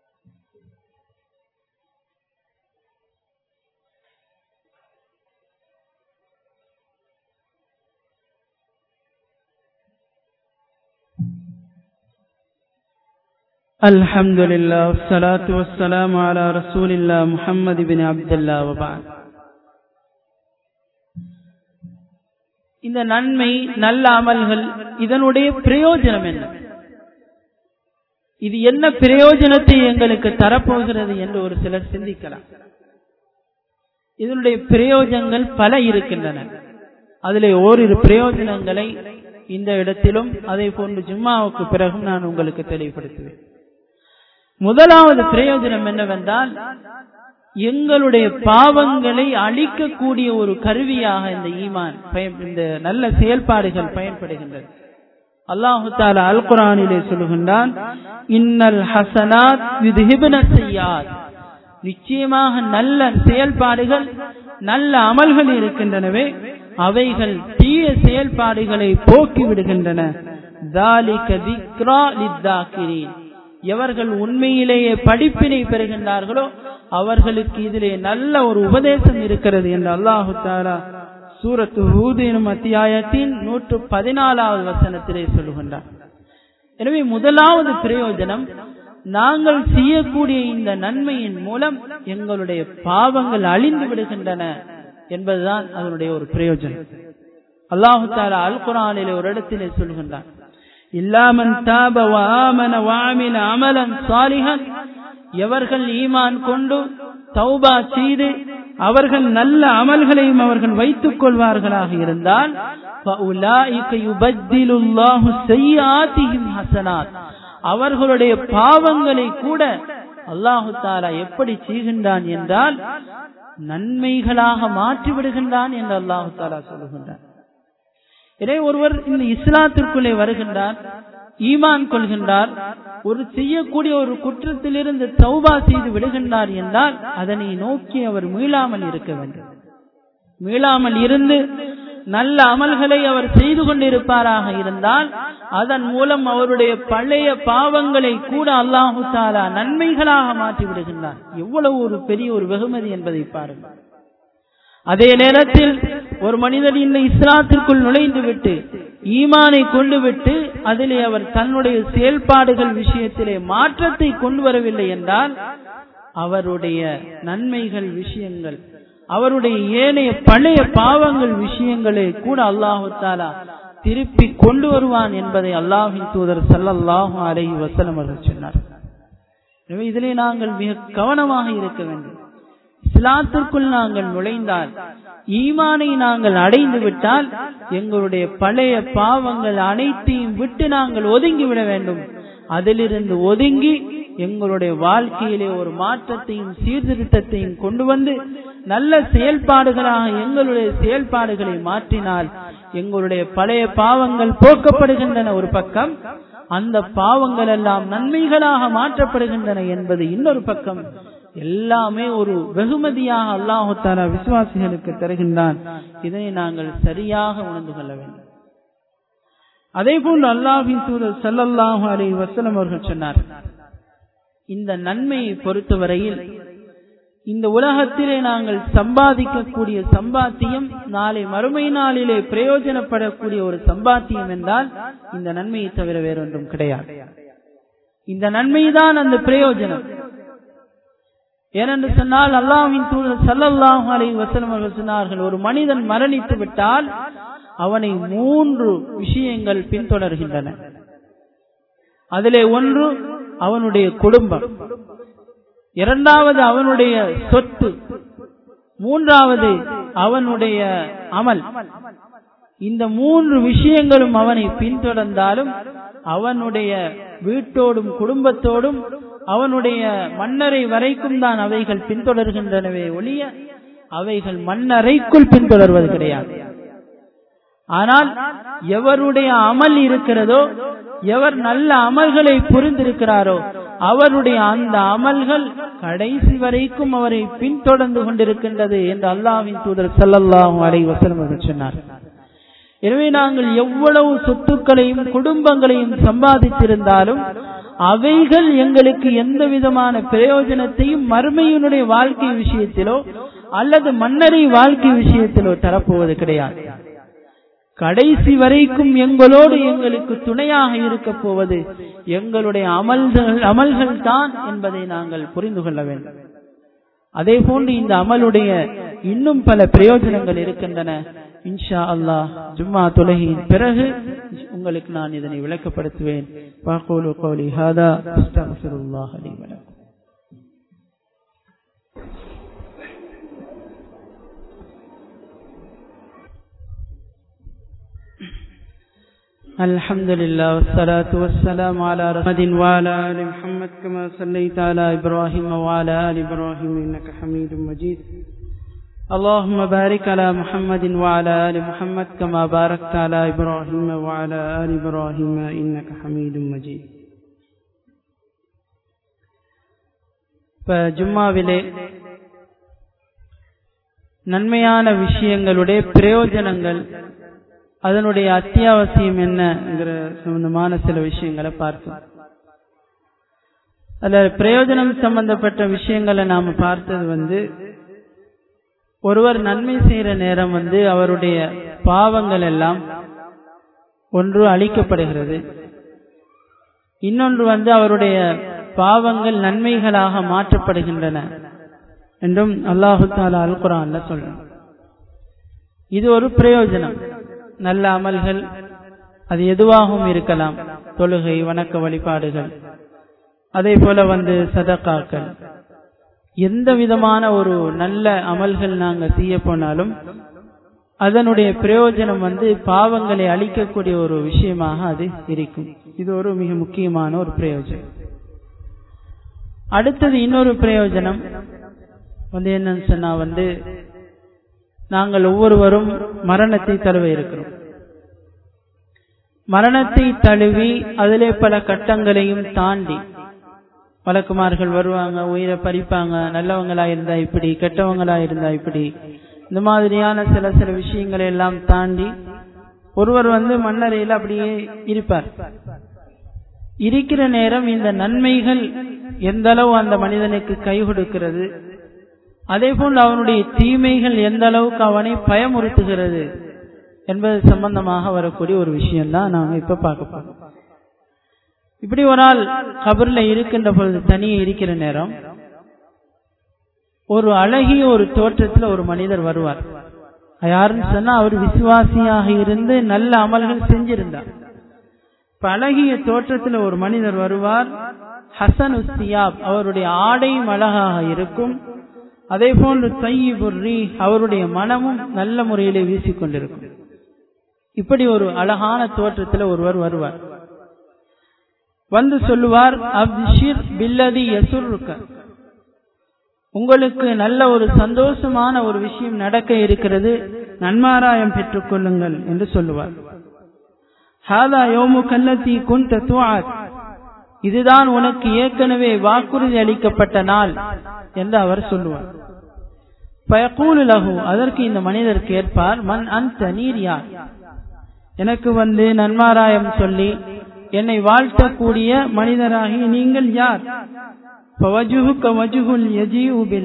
الحمد لله والصلاة والسلام على رسول الله محمد بن عبد الله وبعد இந்த நன்மை நல்ல அமல்கள் இதனுடைய பிரயோஜனம் என்ன இது என்ன பிரயோஜனத்தை எங்களுக்கு தரப்போகிறது என்று ஒரு சிலர் சிந்திக்கலாம் இதனுடைய பிரயோஜனங்கள் பல இருக்கின்றன அதிலே ஓரிரு பிரயோஜனங்களை இந்த இடத்திலும் அதே போன்று ஜும்மாவுக்கு பிறகும் நான் உங்களுக்கு தெளிவுபடுத்துவேன் முதலாவது பிரயோஜனம் என்னவென்றால் எங்களுடைய பாவங்களை அழிக்கக்கூடிய ஒரு கருவியாக இந்த ஈமான் இந்த நல்ல செயல்பாடுகள் பயன்படுகின்றது அல்லாஹு தாலா அல் குரானிலே சொல்லுகின்றான் இன்னல் ஹசனாத் விதிஹிபன செய்யாத் நிச்சயமாக நல்ல செயல்பாடுகள் நல்ல அமல்கள் இருக்கின்றனவே அவைகள் தீய செயல்பாடுகளை போக்கி விடுகின்றன எவர்கள் உண்மையிலேயே படிப்பினை பெறுகின்றார்களோ அவர்களுக்கு இதிலே நல்ல ஒரு உபதேசம் இருக்கிறது என்று அல்லாஹு தாலா சூரத்து ஹூது எனும் அத்தியாயத்தின் நூற்று பதினாலாவது வசனத்திலே சொல்லுகின்றார் எனவே முதலாவது பிரயோஜனம் நாங்கள் செய்யக்கூடிய இந்த நன்மையின் மூலம் எங்களுடைய பாவங்கள் அழிந்து விடுகின்றன என்பதுதான் அதனுடைய ஒரு பிரயோஜனம் அல்லாஹு தாலா அல் குரானிலே ஒரு இடத்திலே சொல்கின்றான் இல்லாமன் தாப வாமன வாமின அமலன் சாலிகன் எவர்கள் ஈமான் கொண்டு தௌபா செய்து அவர்கள் நல்ல அமல்களையும் அவர்கள் வைத்துக் கொள்வார்களாக இருந்தால் அவர்களுடைய பாவங்களை கூட அல்லாஹு தாலா எப்படி செய்கின்றான் என்றால் நன்மைகளாக மாற்றி விடுகின்றான் என்று அல்லாஹு தாலா சொல்லுகின்றான் எனவே ஒருவர் இந்த இஸ்லாத்திற்குள்ளே வருகின்றார் ஈமான் கொள்கின்றார் ஒரு செய்யக்கூடிய ஒரு குற்றத்திலிருந்து தௌபா செய்து விடுகின்றார் என்றால் அதனை நோக்கி அவர் மீளாமல் இருக்க வேண்டும் மீளாமல் இருந்து நல்ல அமல்களை அவர் செய்து கொண்டிருப்பாராக இருந்தால் அதன் மூலம் அவருடைய பழைய பாவங்களை கூட அல்லாஹு தாலா நன்மைகளாக மாற்றி விடுகின்றார் எவ்வளவு ஒரு பெரிய ஒரு வெகுமதி என்பதை பாருங்கள் அதே நேரத்தில் ஒரு மனிதர் இந்த இஸ்லாத்திற்குள் நுழைந்து விட்டு ஈமானை கொண்டு விட்டு அதிலே அவர் தன்னுடைய செயல்பாடுகள் விஷயத்திலே மாற்றத்தை கொண்டு வரவில்லை என்றால் அவருடைய நன்மைகள் விஷயங்கள் அவருடைய ஏனைய பழைய பாவங்கள் விஷயங்களை கூட அல்லாஹு தாலா திருப்பி கொண்டு வருவான் என்பதை அல்லாஹின் தூதர் சல்லல்லாஹு அலை வசலம் அவர்கள் சொன்னார் எனவே இதிலே நாங்கள் மிக கவனமாக இருக்க வேண்டும் இஸ்லாத்திற்குள் நாங்கள் நுழைந்தால் ஈமானை நாங்கள் அடைந்து விட்டால் எங்களுடைய பழைய பாவங்கள் அனைத்தையும் விட்டு நாங்கள் ஒதுங்கி விட வேண்டும் அதிலிருந்து ஒதுங்கி எங்களுடைய வாழ்க்கையிலே ஒரு மாற்றத்தையும் சீர்திருத்தத்தையும் கொண்டு வந்து நல்ல செயல்பாடுகளாக எங்களுடைய செயல்பாடுகளை மாற்றினால் எங்களுடைய பழைய பாவங்கள் போக்கப்படுகின்றன ஒரு பக்கம் அந்த பாவங்கள் எல்லாம் நன்மைகளாக மாற்றப்படுகின்றன என்பது இன்னொரு பக்கம் எல்லாமே ஒரு வெகுமதியாக அல்லாஹு தாலா விசுவாசிகளுக்கு தருகின்றான் இதனை நாங்கள் சரியாக உணர்ந்து கொள்ள வேண்டும் அதே போன்று அல்லாஹின் தூதர் சல்லல்லாஹு அலி வசலம் அவர்கள் சொன்னார் இந்த நன்மையை பொறுத்தவரையில் இந்த உலகத்திலே நாங்கள் சம்பாதிக்கக்கூடிய சம்பாத்தியம் நாளை மறுமை நாளிலே பிரயோஜனப்படக்கூடிய ஒரு சம்பாத்தியம் என்றால் இந்த நன்மையை தவிர வேறொன்றும் கிடையாது இந்த நன்மைதான் அந்த பிரயோஜனம் ஏனென்று சொன்னால் அல்லாஹின் தூதர் சல்லல்லாஹு அலை வசலம் அவர்கள் சொன்னார்கள் ஒரு மனிதன் மரணித்து விட்டால் அவனை மூன்று விஷயங்கள் பின்தொடர்கின்றன அதிலே ஒன்று அவனுடைய குடும்பம் இரண்டாவது அவனுடைய சொத்து மூன்றாவது அவனுடைய அமல் இந்த மூன்று விஷயங்களும் அவனை பின்தொடர்ந்தாலும் அவனுடைய வீட்டோடும் குடும்பத்தோடும் அவனுடைய மன்னரை வரைக்கும் தான் அவைகள் பின்தொடர்கின்றனவே ஒழிய அவைகள் மன்னரைக்குள் பின்தொடர்வது கிடையாது ஆனால் எவருடைய அமல் இருக்கிறதோ எவர் நல்ல அமல்களை புரிந்திருக்கிறாரோ அவருடைய அந்த அமல்கள் கடைசி வரைக்கும் அவரை பின்தொடர்ந்து கொண்டிருக்கின்றது என்று அல்லாவின் தூதர் சல்லல்லாஹும் அலை வசனம் அவர்கள் சொன்னார் எனவே நாங்கள் எவ்வளவு சொத்துக்களையும் குடும்பங்களையும் சம்பாதித்திருந்தாலும் அவைகள் எங்களுக்கு எந்த விதமான பிரயோஜனத்தையும் மறுமையினுடைய வாழ்க்கை விஷயத்திலோ அல்லது மன்னரை வாழ்க்கை விஷயத்திலோ தரப்போவது கிடையாது கடைசி வரைக்கும் எங்களோடு எங்களுக்கு துணையாக இருக்க போவது எங்களுடைய அமல்கள் அமல்கள் தான் என்பதை நாங்கள் புரிந்து கொள்ள வேண்டும் அதே போன்று இந்த அமலுடைய இன்னும் பல பிரயோஜனங்கள் இருக்கின்றன இன்ஷா அல்லாஹ் ஜும்மா தொலகியின் பிறகு உங்களுக்கு நான் இதனை விளக்கப்படுத்துவேன் பாகோலு கௌலி ஹாதா அஸ்தக்ஃபிருல்லாஹ் லி வலக்கும் الحمد لله والصلاة والسلام على رسول وعلى آل محمد كما صليت على إبراهيم وعلى آل إبراهيم إنك حميد مجيد اللهم بارك على محمد وعلى آل محمد كما باركت على إبراهيم وعلى آل إبراهيم إنك حميد مجيد இப்போ ஜும்மாவிலே நன்மையான விஷயங்களுடைய பிரயோஜனங்கள் அதனுடைய அத்தியாவசியம் என்னங்கிற சம்பந்தமான சில விஷயங்களை பார்த்தோம் அதுல பிரயோஜனம் சம்பந்தப்பட்ட விஷயங்களை நாம பார்த்தது வந்து ஒருவர் நன்மை செய்யற நேரம் வந்து அவருடைய பாவங்கள் எல்லாம் ஒன்று அழிக்கப்படுகிறது இன்னொன்று வந்து அவருடைய பாவங்கள் நன்மைகளாக மாற்றப்படுகின்றன என்றும் அல்லாஹு தாலா அல் குரான்ல சொல்றோம் இது ஒரு பிரயோஜனம் நல்ல அமல்கள் அது எதுவாகவும் இருக்கலாம் தொழுகை வணக்க வழிபாடுகள் அதே போல வந்து சதக்காக்கள் எந்த விதமான ஒரு நல்ல அமல்கள் நாங்க செய்ய போனாலும் அதனுடைய பிரயோஜனம் வந்து பாவங்களை அழிக்கக்கூடிய ஒரு விஷயமாக அது இருக்கும் இது ஒரு மிக முக்கியமான ஒரு பிரயோஜனம் அடுத்தது இன்னொரு பிரயோஜனம் வந்து என்னன்னு சொன்னா வந்து நாங்கள் ஒவ்வொருவரும் மரணத்தை தழுவ இருக்கிறோம் மரணத்தை தழுவி அதிலே பல கட்டங்களையும் தாண்டி வழக்குமார்கள் வருவாங்க உயிரை பறிப்பாங்க நல்லவங்களா இருந்தா இப்படி கெட்டவங்களா இருந்தா இப்படி இந்த மாதிரியான சில சில விஷயங்களை எல்லாம் தாண்டி ஒருவர் வந்து மண்ணறையில் அப்படியே இருப்பார் இருக்கிற நேரம் இந்த நன்மைகள் எந்த அளவு அந்த மனிதனுக்கு கை கொடுக்கிறது அதே போல் அவனுடைய தீமைகள் எந்த அளவுக்கு அவனை பயமுறுத்துகிறது என்பது சம்பந்தமாக வரக்கூடிய ஒரு விஷயம் தான் நாம இப்ப பார்க்க போறோம் இப்படி ஒரு ஆள் கபர்ல இருக்கின்ற பொழுது தனியே இருக்கிற நேரம் ஒரு அழகிய ஒரு தோற்றத்துல ஒரு மனிதர் வருவார் யாருன்னு சொன்னா அவர் விசுவாசியாக இருந்து நல்ல அமல்கள் செஞ்சிருந்தார் இப்ப அழகிய தோற்றத்துல ஒரு மனிதர் வருவார் ஹசன் உஸ்தியாப் அவருடைய ஆடையும் அழகாக இருக்கும் அதே போன்று தையிபுர்ரி அவருடைய மனமும் நல்ல முறையிலே வீசிக்கொண்டிருக்கும் இப்படி ஒரு அழகான தோற்றத்தில் ஒருவர் வருவார் வந்து சொல்லுவார் அப்ஷிர் பில்லதி யசுருக்க உங்களுக்கு நல்ல ஒரு சந்தோஷமான ஒரு விஷயம் நடக்க இருக்கிறது நன்மாராயம் பெற்றுக் கொள்ளுங்கள் என்று சொல்லுவார் ஹாதா யோமு கல்லத்தி குந்த துவாத் இதுதான் உனக்கு ஏற்கனவே வாக்குறுதி அளிக்கப்பட்ட நாள் என்று அவர் சொல்லுவார் பயக்கூலு லகு அதற்கு இந்த மனிதர் கேட்பார் மண் அந்த நீர் யார் எனக்கு வந்து நன்மாராயம் சொல்லி என்னை வாழ்த்தக்கூடிய மனிதராகி நீங்கள் யார் வஜுகுல்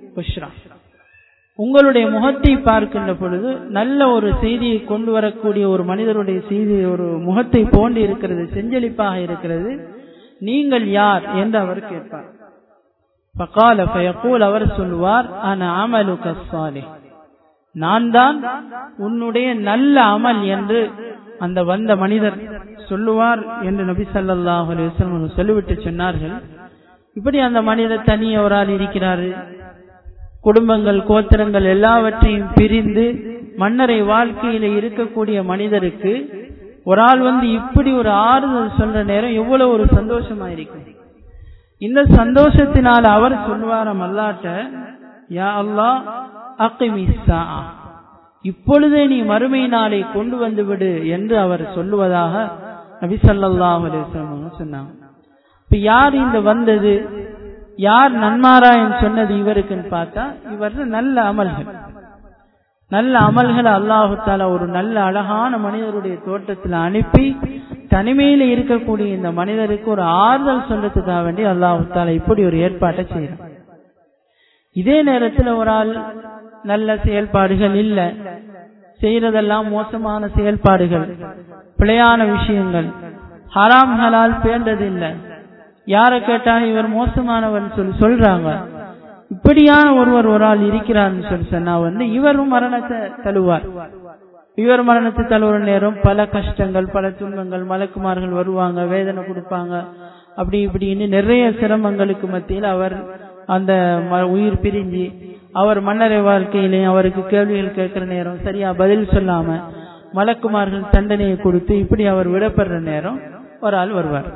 புஷ்ரா உங்களுடைய முகத்தை பார்க்கின்ற பொழுது நல்ல ஒரு செய்தியை கொண்டு வரக்கூடிய ஒரு மனிதருடைய செய்தி ஒரு முகத்தை போன்று இருக்கிறது செஞ்சலிப்பாக இருக்கிறது நீங்கள் யார் என்று அவர் கேட்பார் பகால ஃபயகூல் அவர் சொல்வார் அன அமலு கஸ்வாலே நான் தான் உன்னுடைய நல்ல அமல் என்று அந்த வந்த மனிதர் சொல்லுவார் என்று நபி சல்லாஹ் அலுவலம் சொல்லிவிட்டு சொன்னார்கள் இப்படி அந்த மனிதர் தனியவரால் இருக்கிறாரு குடும்பங்கள் கோத்திரங்கள் எல்லாவற்றையும் பிரிந்து மன்னரை வாழ்க்கையில இருக்கக்கூடிய மனிதருக்கு ஒரு ஆள் வந்து இப்படி ஒரு ஆறுதல் சொல்ற நேரம் எவ்வளவு ஒரு சந்தோஷமா இருக்கும் இந்த சந்தோஷத்தினால் அவர் சொல்வாராம் அல்லாட்ட யா அல்லா அக்கிமிசா இப்பொழுதே நீ மறுமை நாளை கொண்டு வந்து விடு என்று அவர் சொல்லுவதாக நபி சல்லாஹ் சொன்னாங்க இப்ப யார் இந்த வந்தது யார் நன்மாராயன் சொன்னது இவருக்குன்னு பார்த்தா இவர் நல்ல அமல்கள் நல்ல அமல்களை அல்லாஹு தாலா ஒரு நல்ல அழகான மனிதருடைய தோட்டத்தில் அனுப்பி தனிமையில இருக்கக்கூடிய இந்த மனிதருக்கு ஒரு ஆறுதல் சொல்றதுக்காக வேண்டி அல்லாஹு தாலா இப்படி ஒரு ஏற்பாட்டை செய்யறான் இதே நேரத்தில் ஒரு ஆள் நல்ல செயல்பாடுகள் இல்ல செய்யறதெல்லாம் மோசமான செயல்பாடுகள் பிழையான விஷயங்கள் ஹராம் ஹலால் பேண்டது இல்லை யார கேட்டாலும் இவர் மோசமானவன் சொல்லி சொல்றாங்க இப்படியான ஒருவர் ஒரு ஆள் இருக்கிறார்னு சொல்லி சொன்னா வந்து இவரும் மரணத்தை தழுவார் இவர் மரணத்தை தழுவுற நேரம் பல கஷ்டங்கள் பல துன்பங்கள் மலக்குமார்கள் வருவாங்க வேதனை கொடுப்பாங்க அப்படி இப்படின்னு நிறைய சிரமங்களுக்கு மத்தியில் அவர் அந்த உயிர் பிரிஞ்சு அவர் மன்னரை வாழ்க்கையிலையும் அவருக்கு கேள்விகள் கேட்கிற நேரம் சரியா பதில் சொல்லாம மலக்குமார்கள் தண்டனையை கொடுத்து இப்படி அவர் விடப்படுற நேரம் ஒரு ஆள் வருவார்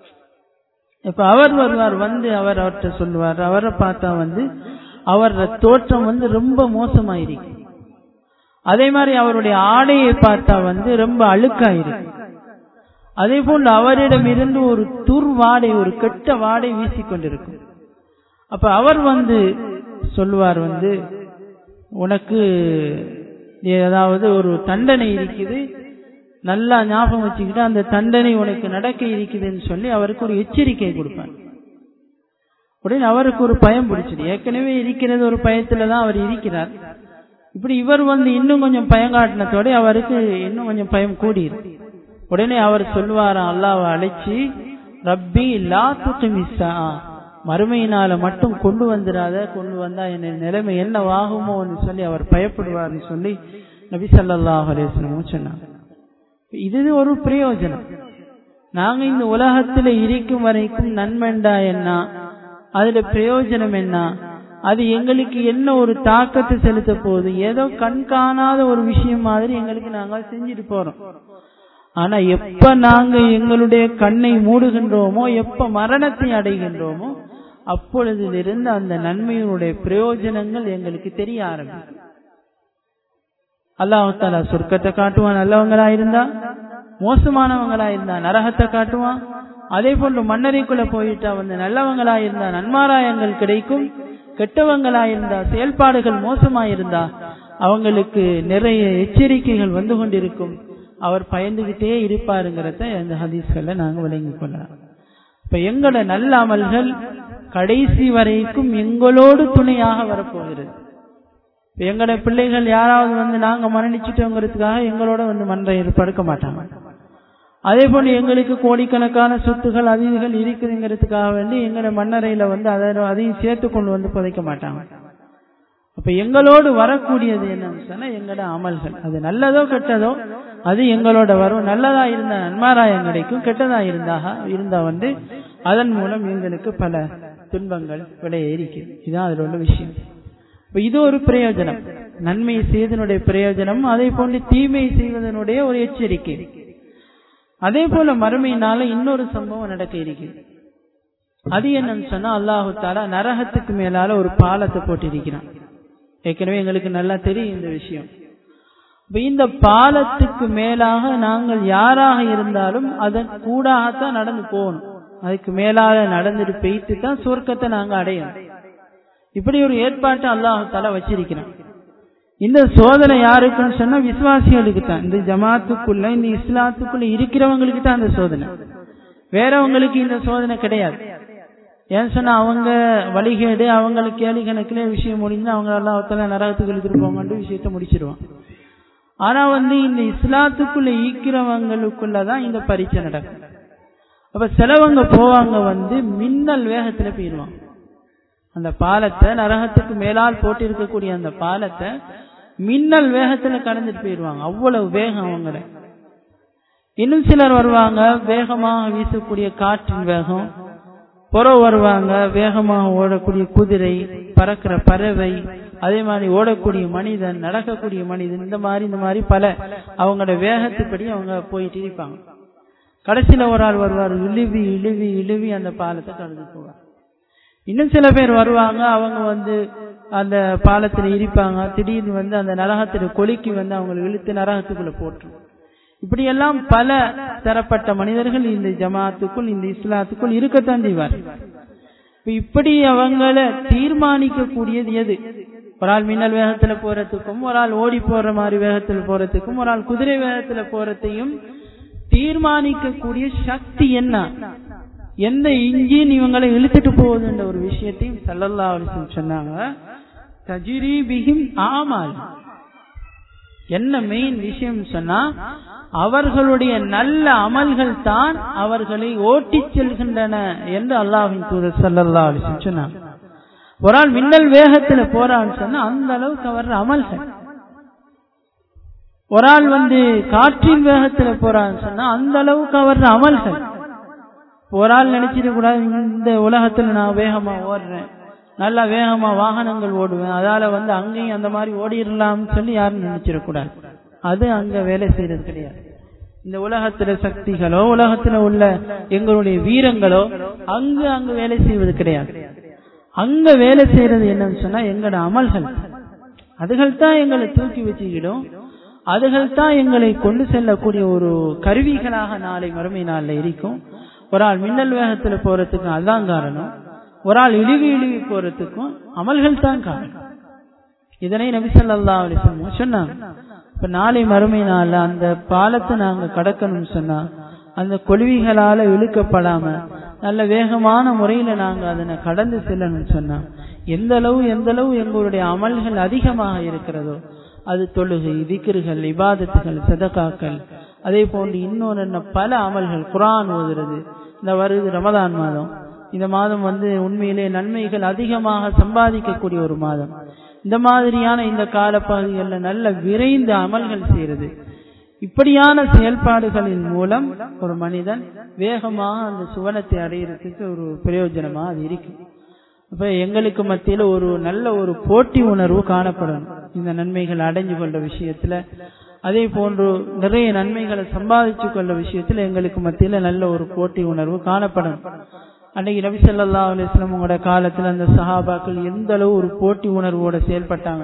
இப்ப அவர் வருவார் வந்து அவர் அவர்கிட்ட சொல்லுவார் அவரை பார்த்தா வந்து அவர் தோற்றம் வந்து ரொம்ப மோசமாயிருக்கு அதே மாதிரி அவருடைய ஆடையை பார்த்தா வந்து ரொம்ப அழுக்காயிருக்கு அதே போல் அவரிடம் இருந்து ஒரு துர் வாடை ஒரு கெட்ட வாடை வீசிக்கொண்டிருக்கும் அப்ப அவர் வந்து சொல்லுவார் வந்து உனக்கு ஏதாவது ஒரு தண்டனை இருக்குது நல்லா ஞாபகம் வச்சுக்கிட்டு அந்த தண்டனை உனக்கு நடக்க இருக்குதுன்னு சொல்லி அவருக்கு ஒரு எச்சரிக்கை கொடுப்பார் உடனே அவருக்கு ஒரு பயம் பிடிச்சது ஏற்கனவே இருக்கிறது ஒரு பயத்துல தான் அவர் இருக்கிறார் இப்படி இவர் வந்து இன்னும் கொஞ்சம் பயம் காட்டினத்தோட அவருக்கு இன்னும் கொஞ்சம் பயம் கூடியிரு உடனே அவர் சொல்லுவாராம் அல்லாவை அழைச்சி ரப்பி லா துமிசா மறுமையினால மட்டும் கொண்டு வந்துடாத கொண்டு வந்தா என்ன நிலைமை என்னவாகுமோன்னு சொல்லி அவர் பயப்படுவார்னு சொல்லி நபி சல்லாஹ் அலேஸ்லமும் சொன்னாங்க இது ஒரு பிரயோஜனம் நாங்க இந்த உலகத்துல இருக்கும் வரைக்கும் நன்மைண்டா என்ன அதுல பிரயோஜனம் என்ன அது எங்களுக்கு என்ன ஒரு தாக்கத்தை செலுத்த போகுது ஏதோ கண் காணாத ஒரு விஷயம் மாதிரி எங்களுக்கு நாங்க செஞ்சுட்டு போறோம் ஆனா எப்ப நாங்க எங்களுடைய கண்ணை மூடுகின்றோமோ எப்ப மரணத்தை அடைகின்றோமோ அப்பொழுதிலிருந்து அந்த நன்மையினுடைய பிரயோஜனங்கள் எங்களுக்கு தெரிய ஆரம்பிக்கும் அல்லாஹால சொர்க்கத்தை காட்டுவான் நல்லவங்களா இருந்தா மோசமானவங்களா இருந்தா நரகத்தை காட்டுவான் அதே போன்று மன்னரைக்குள்ள போயிட்டா வந்து நல்லவங்களா இருந்தா நன்மாராயங்கள் கிடைக்கும் கெட்டவங்களா இருந்தா செயல்பாடுகள் மோசமா இருந்தா அவங்களுக்கு நிறைய எச்சரிக்கைகள் வந்து கொண்டிருக்கும் அவர் பயந்துகிட்டே இருப்பாருங்கிறத இந்த ஹதீஸ்கள்ல நாங்க விளங்கிக் கொள்ளலாம் இப்ப எங்களோட நல்ல அமல்கள் கடைசி வரைக்கும் எங்களோடு துணையாக வரப்போகிறது எங்களோட பிள்ளைகள் யாராவது வந்து நாங்க மரணிச்சிட்டோங்கிறதுக்காக எங்களோட வந்து மன்றையில் படுக்க மாட்டாங்க அதே போல எங்களுக்கு கோடிக்கணக்கான சொத்துகள் அதிகள் இருக்குதுங்கிறதுக்காக வேண்டி எங்களோட மன்னரையில வந்து அதை அதையும் சேர்த்து கொண்டு வந்து புதைக்க மாட்டாங்க அப்ப எங்களோடு வரக்கூடியது என்னன்னு சொன்னா எங்களோட அமல்கள் அது நல்லதோ கெட்டதோ அது எங்களோட வரும் நல்லதா இருந்தா நன்மாராயம் கிடைக்கும் கெட்டதா இருந்தாக இருந்தா வந்து அதன் மூலம் எங்களுக்கு பல துன்பங்கள் விடைய இருக்குது இதுதான் அதுல உள்ள விஷயம் இப்ப இது ஒரு பிரயோஜனம் நன்மை செய்வதனுடைய பிரயோஜனம் அதே போன்று தீமை செய்வதனுடைய ஒரு எச்சரிக்கை அதே போல மறுமையினால இன்னொரு சம்பவம் நடக்க இருக்கிறது அது என்னன்னு சொன்னா அல்லாஹு தாலா நரகத்துக்கு மேலால ஒரு பாலத்தை போட்டிருக்கிறான் ஏற்கனவே எங்களுக்கு நல்லா தெரியும் இந்த விஷயம் இந்த பாலத்துக்கு மேலாக நாங்கள் யாராக இருந்தாலும் அதன் கூடாகத்தான் நடந்து போகணும் அதுக்கு மேலாக நடந்துட்டு பெய்த்து தான் சொர்க்கத்தை நாங்க அடையணும் இப்படி ஒரு ஏற்பாட்டை அல்லாஹால வச்சிருக்கிறான் இந்த சோதனை யாருக்குன்னு சொன்னா விசுவாசிகளுக்கு தான் இந்த ஜமாத்துக்குள்ள இந்த இஸ்லாத்துக்குள்ள இருக்கிறவங்களுக்கு தான் அந்த சோதனை வேறவங்களுக்கு இந்த சோதனை கிடையாது ஏன் சொன்னா அவங்க வழிகேடு அவங்களுக்கு கேலி கணக்கிலே விஷயம் முடிஞ்சு அவங்க அல்லாஹால நரகத்துக்கு இழுத்துட்டு போங்கன்னு விஷயத்த முடிச்சிருவான் ஆனா வந்து இந்த இஸ்லாத்துக்குள்ள ஈக்கிறவங்களுக்குள்ளதான் இந்த பரீட்சை நடக்கும் அப்ப சிலவங்க போவாங்க வந்து மின்னல் வேகத்துல போயிடுவாங்க அந்த பாலத்தை நரகத்துக்கு மேலால் போட்டு இருக்கக்கூடிய அந்த பாலத்தை மின்னல் வேகத்துல கடந்துட்டு போயிடுவாங்க அவ்வளவு வேகம் அவங்கள இன்னும் சிலர் வருவாங்க வேகமாக வீசக்கூடிய காற்றின் வேகம் புறவு வருவாங்க வேகமாக ஓடக்கூடிய குதிரை பறக்கிற பறவை அதே மாதிரி ஓடக்கூடிய மனிதன் நடக்கக்கூடிய மனிதன் இந்த மாதிரி இந்த மாதிரி பல அவங்களோட வேகத்துப்படி அவங்க போயிட்டு இருப்பாங்க கடைசியில ஒரு ஆள் வருவார் இழுவி இழுவி இழுவி அந்த பாலத்தை கடந்து போவார் இன்னும் சில பேர் வருவாங்க அவங்க வந்து அந்த பாலத்துல இருப்பாங்க திடீர்னு வந்து அந்த நரகத்துல கொலிக்கு வந்து அவங்களை இழுத்து நரகத்துக்குள்ள போட்டுரும் இப்படி எல்லாம் பல தரப்பட்ட மனிதர்கள் இந்த ஜமாத்துக்குள் இந்த இஸ்லாத்துக்குள் இருக்கத்தான் செய்வார் இப்படி அவங்கள தீர்மானிக்க கூடியது எது ஒரு ஆள் மின்னல் வேகத்துல போறதுக்கும் ஒரு ஆள் ஓடி போற மாதிரி வேகத்துல போறதுக்கும் ஒரு ஆள் குதிரை வேகத்துல போறதையும் தீர்மானிக்கக்கூடிய சக்தி என்ன எந்த இன்ஜின் இவங்களை இழுத்துட்டு போகுதுன்ற ஒரு விஷயத்தையும் சல்லல்லா அலிசன் சொன்னாங்க தஜிரி பிகிம் ஆமால் என்ன மெயின் விஷயம் சொன்னா அவர்களுடைய நல்ல அமல்கள் தான் அவர்களை ஓட்டிச் செல்கின்றன என்று அல்லாஹின் தூதர் சல்லல்லா அலிசன் சொன்னாங்க ஒரு ஆள் மின்னல் வேகத்துல போறான்னு சொன்னா அந்த அளவுக்கு அவர் அமல்கள் ஒரு ஆள் வந்து காற்றின் வேகத்துல போறான்னு சொன்னா அந்த அளவுக்கு அவர் அமல்கள் ஒரு ஆள் நினைச்சிட கூடாது இந்த உலகத்துல நான் வேகமா ஓடுறேன் நல்லா வேகமா வாகனங்கள் ஓடுவேன் அதால வந்து அங்கேயும் அந்த மாதிரி ஓடிடலாம்னு சொல்லி யாரும் நினைச்சிடக்கூடாது அது அங்க வேலை செய்யறது கிடையாது இந்த உலகத்துல சக்திகளோ உலகத்துல உள்ள எங்களுடைய வீரங்களோ அங்கு அங்கு வேலை செய்வது கிடையாது அங்க வேலை செய்யறது என்னன்னு சொன்னா எங்களோட அமல்கள் அதுகள் தான் எங்களை தூக்கி வச்சுக்கிடும் அதுகள் தான் எங்களை கொண்டு செல்லக்கூடிய ஒரு கருவிகளாக நாளை மறுமை நாள்ல இருக்கும் ஒரு ஆள் மின்னல் வேகத்துல போறதுக்கும் அதுதான் காரணம் ஒரு ஆள் இழிவு இழிவு போறதுக்கும் அமல்கள் தான் காரணம் இதனை நபிசல்லா அலிசம் சொன்னாங்க இப்ப நாளை மறுமை நாள்ல அந்த பாலத்தை நாங்க கடக்கணும்னு சொன்னா அந்த கொள்விகளால இழுக்கப்படாம நல்ல வேகமான முறையில நாங்க அதனை கடந்து செல்லணும்னு சொன்னா எந்த அளவு எந்த அளவு எங்களுடைய அமல்கள் அதிகமாக இருக்கிறதோ அது தொழுகை விக்கிர்கள் இபாதத்துகள் சதகாக்கள் அதே போன்று இன்னொன்று பல அமல்கள் குரான் ஓதுறது இந்த வருது ரமதான் மாதம் இந்த மாதம் வந்து உண்மையிலே நன்மைகள் அதிகமாக சம்பாதிக்கக்கூடிய ஒரு மாதம் இந்த மாதிரியான இந்த காலப்பகுதிகளில் நல்ல விரைந்து அமல்கள் செய்யறது இப்படியான செயல்பாடுகளின் மூலம் ஒரு மனிதன் வேகமாக அந்த சுவனத்தை அடையிறதுக்கு ஒரு பிரயோஜனமா அது இருக்கு அப்ப எங்களுக்கு மத்தியில ஒரு நல்ல ஒரு போட்டி உணர்வு காணப்படணும் இந்த நன்மைகள் அடைஞ்சு கொண்ட விஷயத்துல அதே போன்று நிறைய நன்மைகளை சம்பாதிச்சு கொள்ள விஷயத்துல எங்களுக்கு மத்தியில நல்ல ஒரு போட்டி உணர்வு காணப்படணும் அன்னைக்கு நபி சொல்லா அலிஸ்லாம் உங்களோட காலத்துல அந்த சஹாபாக்கள் எந்த அளவு ஒரு போட்டி உணர்வோட செயல்பட்டாங்க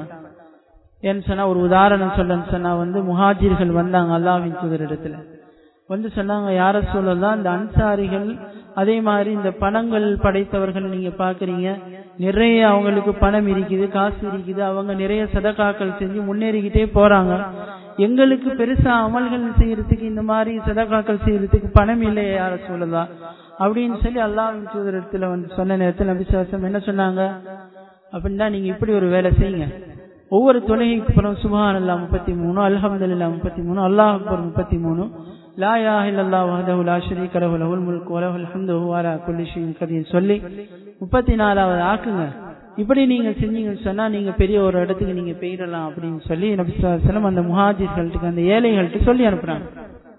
ஏன்னு சொன்னா ஒரு உதாரணம் சொல்லன்னு சொன்னா வந்து முஹாஜிர்கள் வந்தாங்க அல்லாவின் தூதரிடத்துல வந்து சொன்னாங்க யார சொல்லலாம் இந்த அன்சாரிகள் அதே மாதிரி இந்த பணங்கள் படைத்தவர்கள் நீங்க பாக்குறீங்க நிறைய அவங்களுக்கு பணம் இருக்குது காசு இருக்குது அவங்க நிறைய சதகாக்கள் செஞ்சு முன்னேறிக்கிட்டே போறாங்க எங்களுக்கு பெருசா அமல்கள் செய்யறதுக்கு இந்த மாதிரி சதகாக்கள் செய்யறதுக்கு பணம் இல்லையே யார சொல்லலாம் அப்படின்னு சொல்லி அல்லாவின் தூதரத்துல வந்து சொன்ன நேரத்தில் நபிசாசம் என்ன சொன்னாங்க அப்படின்னா நீங்க இப்படி ஒரு வேலை செய்யுங்க ஒவ்வொரு தொழுகைக்கு அப்புறம் சுபஹான் அல்லா முப்பத்தி மூணு அல்ஹமதுல்லா முப்பத்தி மூணு அல்லாஹ் அக்பர் முப்பத்தி மூணு லா யா இல்லல்லா வஹதஹு லா ஷரீக லஹு லஹுல் முல்கு வ லஹுல் ஹம்து வ அலா குல்லி ஷைஇன் கதீர் சொல்லி முப்பத்தி நாலாவது ஆக்குங்க இப்படி நீங்க செஞ்சீங்கன்னு சொன்னா நீங்க பெரிய ஒரு இடத்துக்கு நீங்க போயிடலாம் அப்படின்னு சொல்லி நபி ஸல்லல்லாஹு அந்த முஹாஜிர்களுக்கு அந்த ஏழைகள்கிட்ட சொல்லி அனுப்புறாங்க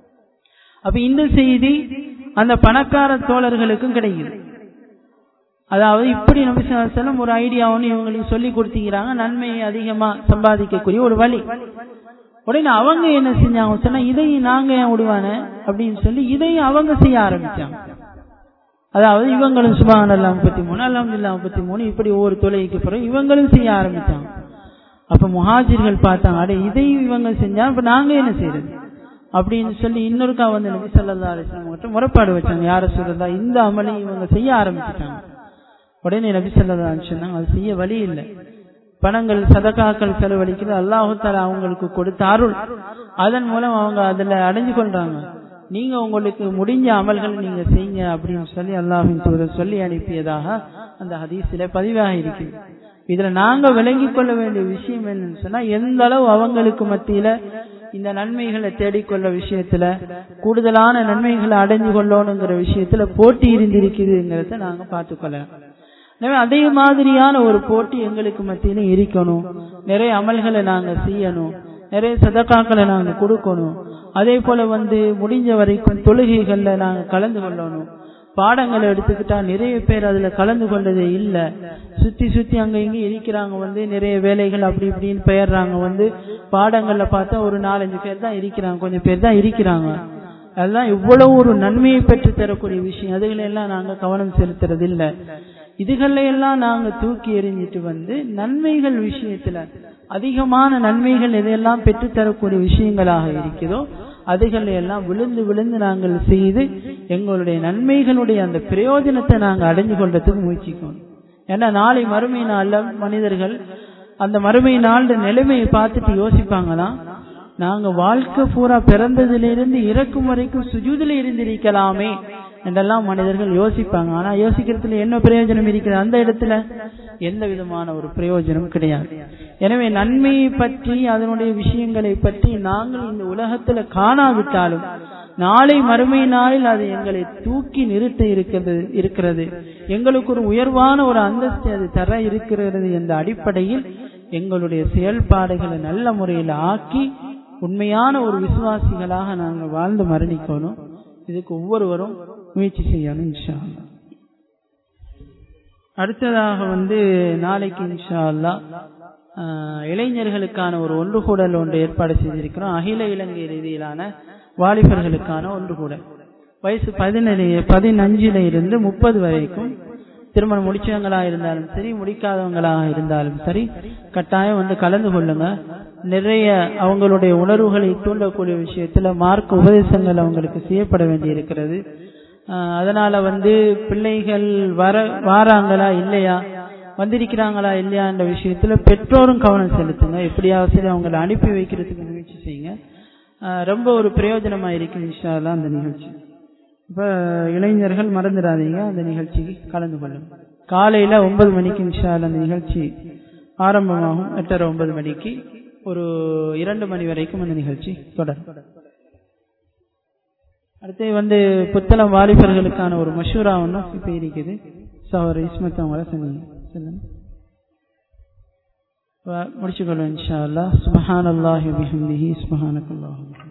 அப்ப இந்த செய்தி அந்த பணக்கார தோழர்களுக்கும் கிடைக்குது அதாவது இப்படி நபி ஸல்லல்லாஹு ஒரு ஐடியாவும் இவங்களுக்கு சொல்லி கொடுத்தீங்கிறாங்க நன்மையை அதிகமா சம்பாதிக்கக்கூடிய ஒரு வழி உடனே அவங்க என்ன செஞ்சாங்க சொன்னா இதையும் நாங்க ஏன் விடுவானே அப்படின்னு சொல்லி இதையும் அவங்க செய்ய ஆரம்பிச்சாங்க அதாவது இவங்களும் சுபான் அல்லா முப்பத்தி மூணு அல்லாமதுல்லா முப்பத்தி மூணு இப்படி ஒவ்வொரு தொலைக்கு பிறகு இவங்களும் செய்ய ஆரம்பிச்சாங்க அப்ப முஹாஜிர்கள் பார்த்தாங்க அடே இதையும் இவங்க செஞ்சா இப்ப நாங்க என்ன செய்யறது அப்படின்னு சொல்லி இன்னொருக்கா வந்து நபி சொல்லா அலிஸ்லாம் முறைப்பாடு வச்சாங்க யார சொல்றதா இந்த அமலையும் இவங்க செய்ய ஆரம்பிச்சிட்டாங்க உடனே நபி சொல்லா சொன்னாங்க அது செய்ய வழி இல்லை பணங்கள் சதகாக்கள் செலவழிக்கிறது அல்லாஹு தாலா அவங்களுக்கு கொடுத்த அருள் அதன் மூலம் அவங்க அதுல அடைஞ்சு கொள்றாங்க நீங்க உங்களுக்கு முடிஞ்ச அமல்கள் நீங்க செய்யுங்க அப்படின்னு சொல்லி அல்லாஹின் தூதர் சொல்லி அனுப்பியதாக அந்த ஹதீஸில பதிவாக இருக்குது இதுல நாங்க விளங்கிக் கொள்ள வேண்டிய விஷயம் என்னன்னு சொன்னா எந்த அளவு அவங்களுக்கு மத்தியில இந்த நன்மைகளை தேடிக்கொள்ள விஷயத்துல கூடுதலான நன்மைகளை அடைஞ்சு கொள்ளணுங்கிற விஷயத்துல போட்டி இருந்திருக்குதுங்கிறத நாங்க பார்த்துக்கொள்ளலாம் எனவே அதே மாதிரியான ஒரு போட்டி எங்களுக்கு மத்தியில இருக்கணும் நிறைய அமல்களை நாங்க செய்யணும் நிறைய சதக்காக்களை நாங்க கொடுக்கணும் அதே போல வந்து முடிஞ்ச வரைக்கும் தொழுகைகள்ல நாங்க கலந்து கொள்ளணும் பாடங்களை எடுத்துக்கிட்டா நிறைய பேர் அதுல கலந்து கொண்டதே இல்ல சுத்தி சுத்தி அங்க இங்க இருக்கிறாங்க வந்து நிறைய வேலைகள் அப்படி இப்படின்னு பெயர்றாங்க வந்து பாடங்கள்ல பார்த்தா ஒரு நாலஞ்சு பேர் தான் இருக்கிறாங்க கொஞ்சம் பேர் தான் இருக்கிறாங்க அதுதான் இவ்வளவு ஒரு நன்மையை பெற்று தரக்கூடிய விஷயம் அதுகளெல்லாம் நாங்க கவனம் செலுத்துறது இல்ல இதுகளை எல்லாம் நாங்க தூக்கி எறிஞ்சிட்டு வந்து நன்மைகள் விஷயத்துல அதிகமான நன்மைகள் எதையெல்லாம் பெற்று தரக்கூடிய விஷயங்களாக இருக்கிறதோ அதுகளை எல்லாம் விழுந்து விழுந்து நாங்கள் செய்து எங்களுடைய நன்மைகளுடைய அந்த பிரயோஜனத்தை நாங்க அடைஞ்சு கொள்றதுக்கு முயற்சிக்கணும் ஏன்னா நாளை மறுமை நாள்ல மனிதர்கள் அந்த மறுமை நாள் நிலைமையை பார்த்துட்டு யோசிப்பாங்களாம் நாங்க வாழ்க்கை பூரா பிறந்ததிலிருந்து இறக்கும் வரைக்கும் சுஜூதில இருந்திருக்கலாமே என்றெல்லாம் மனிதர்கள் யோசிப்பாங்க ஆனா யோசிக்கிறதுல என்ன பிரயோஜனம் இருக்கிறது அந்த இடத்துல எந்த விதமான ஒரு பிரயோஜனம் கிடையாது எனவே நன்மையை பற்றி அதனுடைய விஷயங்களை பற்றி நாங்கள் இந்த உலகத்துல காணாவிட்டாலும் நாளை மறுமை நாளில் அது எங்களை தூக்கி நிறுத்த இருக்கிறது இருக்கிறது எங்களுக்கு ஒரு உயர்வான ஒரு அந்தஸ்து அது தர இருக்கிறது என்ற அடிப்படையில் எங்களுடைய செயல்பாடுகளை நல்ல முறையில் ஆக்கி உண்மையான ஒரு விசுவாசிகளாக நாங்கள் வாழ்ந்து மரணிக்கணும் இதுக்கு ஒவ்வொருவரும் முயற்சி செய்யணும் இன்ஷா அடுத்ததாக வந்து நாளைக்கு இன்ஷா அல்லா இளைஞர்களுக்கான ஒரு ஒன்று கூடல் ஒன்று ஏற்பாடு செய்திருக்கிறோம் அகில இலங்கை ரீதியிலான வாலிபர்களுக்கான ஒன்று கூடல் வயசு பதினேழு பதினஞ்சுல இருந்து முப்பது வரைக்கும் திருமணம் முடிச்சவங்களா இருந்தாலும் சரி முடிக்காதவங்களாக இருந்தாலும் சரி கட்டாயம் வந்து கலந்து கொள்ளுங்க நிறைய அவங்களுடைய உணர்வுகளை தூண்டக்கூடிய விஷயத்துல மார்க்க உபதேசங்கள் அவங்களுக்கு செய்யப்பட வேண்டி இருக்கிறது அதனால வந்து பிள்ளைகள் வர வாராங்களா இல்லையா வந்திருக்கிறாங்களா இல்லையான்ற விஷயத்துல பெற்றோரும் கவனம் செலுத்துங்க எப்படியாவது சரி அவங்களை அனுப்பி வைக்கிறதுக்கு முயற்சி செய்யுங்க ரொம்ப ஒரு பிரயோஜனமா இருக்கு இன்ஷால்லா அந்த நிகழ்ச்சி இப்ப இளைஞர்கள் மறந்துடாதீங்க அந்த நிகழ்ச்சிக்கு கலந்து கொள்ளுங்க காலையில ஒன்பது மணிக்கு இன்ஷால் அந்த நிகழ்ச்சி ஆரம்பமாகும் எட்டரை ஒன்பது மணிக்கு ஒரு இரண்டு மணி வரைக்கும் அந்த நிகழ்ச்சி தொடரும் அடுத்து வந்து புத்தளம் வாலிபர்களுக்கான ஒரு மஷூரா ஒன்றும் இப்ப இருக்குது சவர் இஸ்மத் அவங்கள சொன்னீங்க சொல்லுங்க முடிச்சுக்கொள்வேன் இன்ஷா அல்லா சுபஹான் அல்லாஹி பிஹம்திஹி சுபஹானக் அல்லாஹு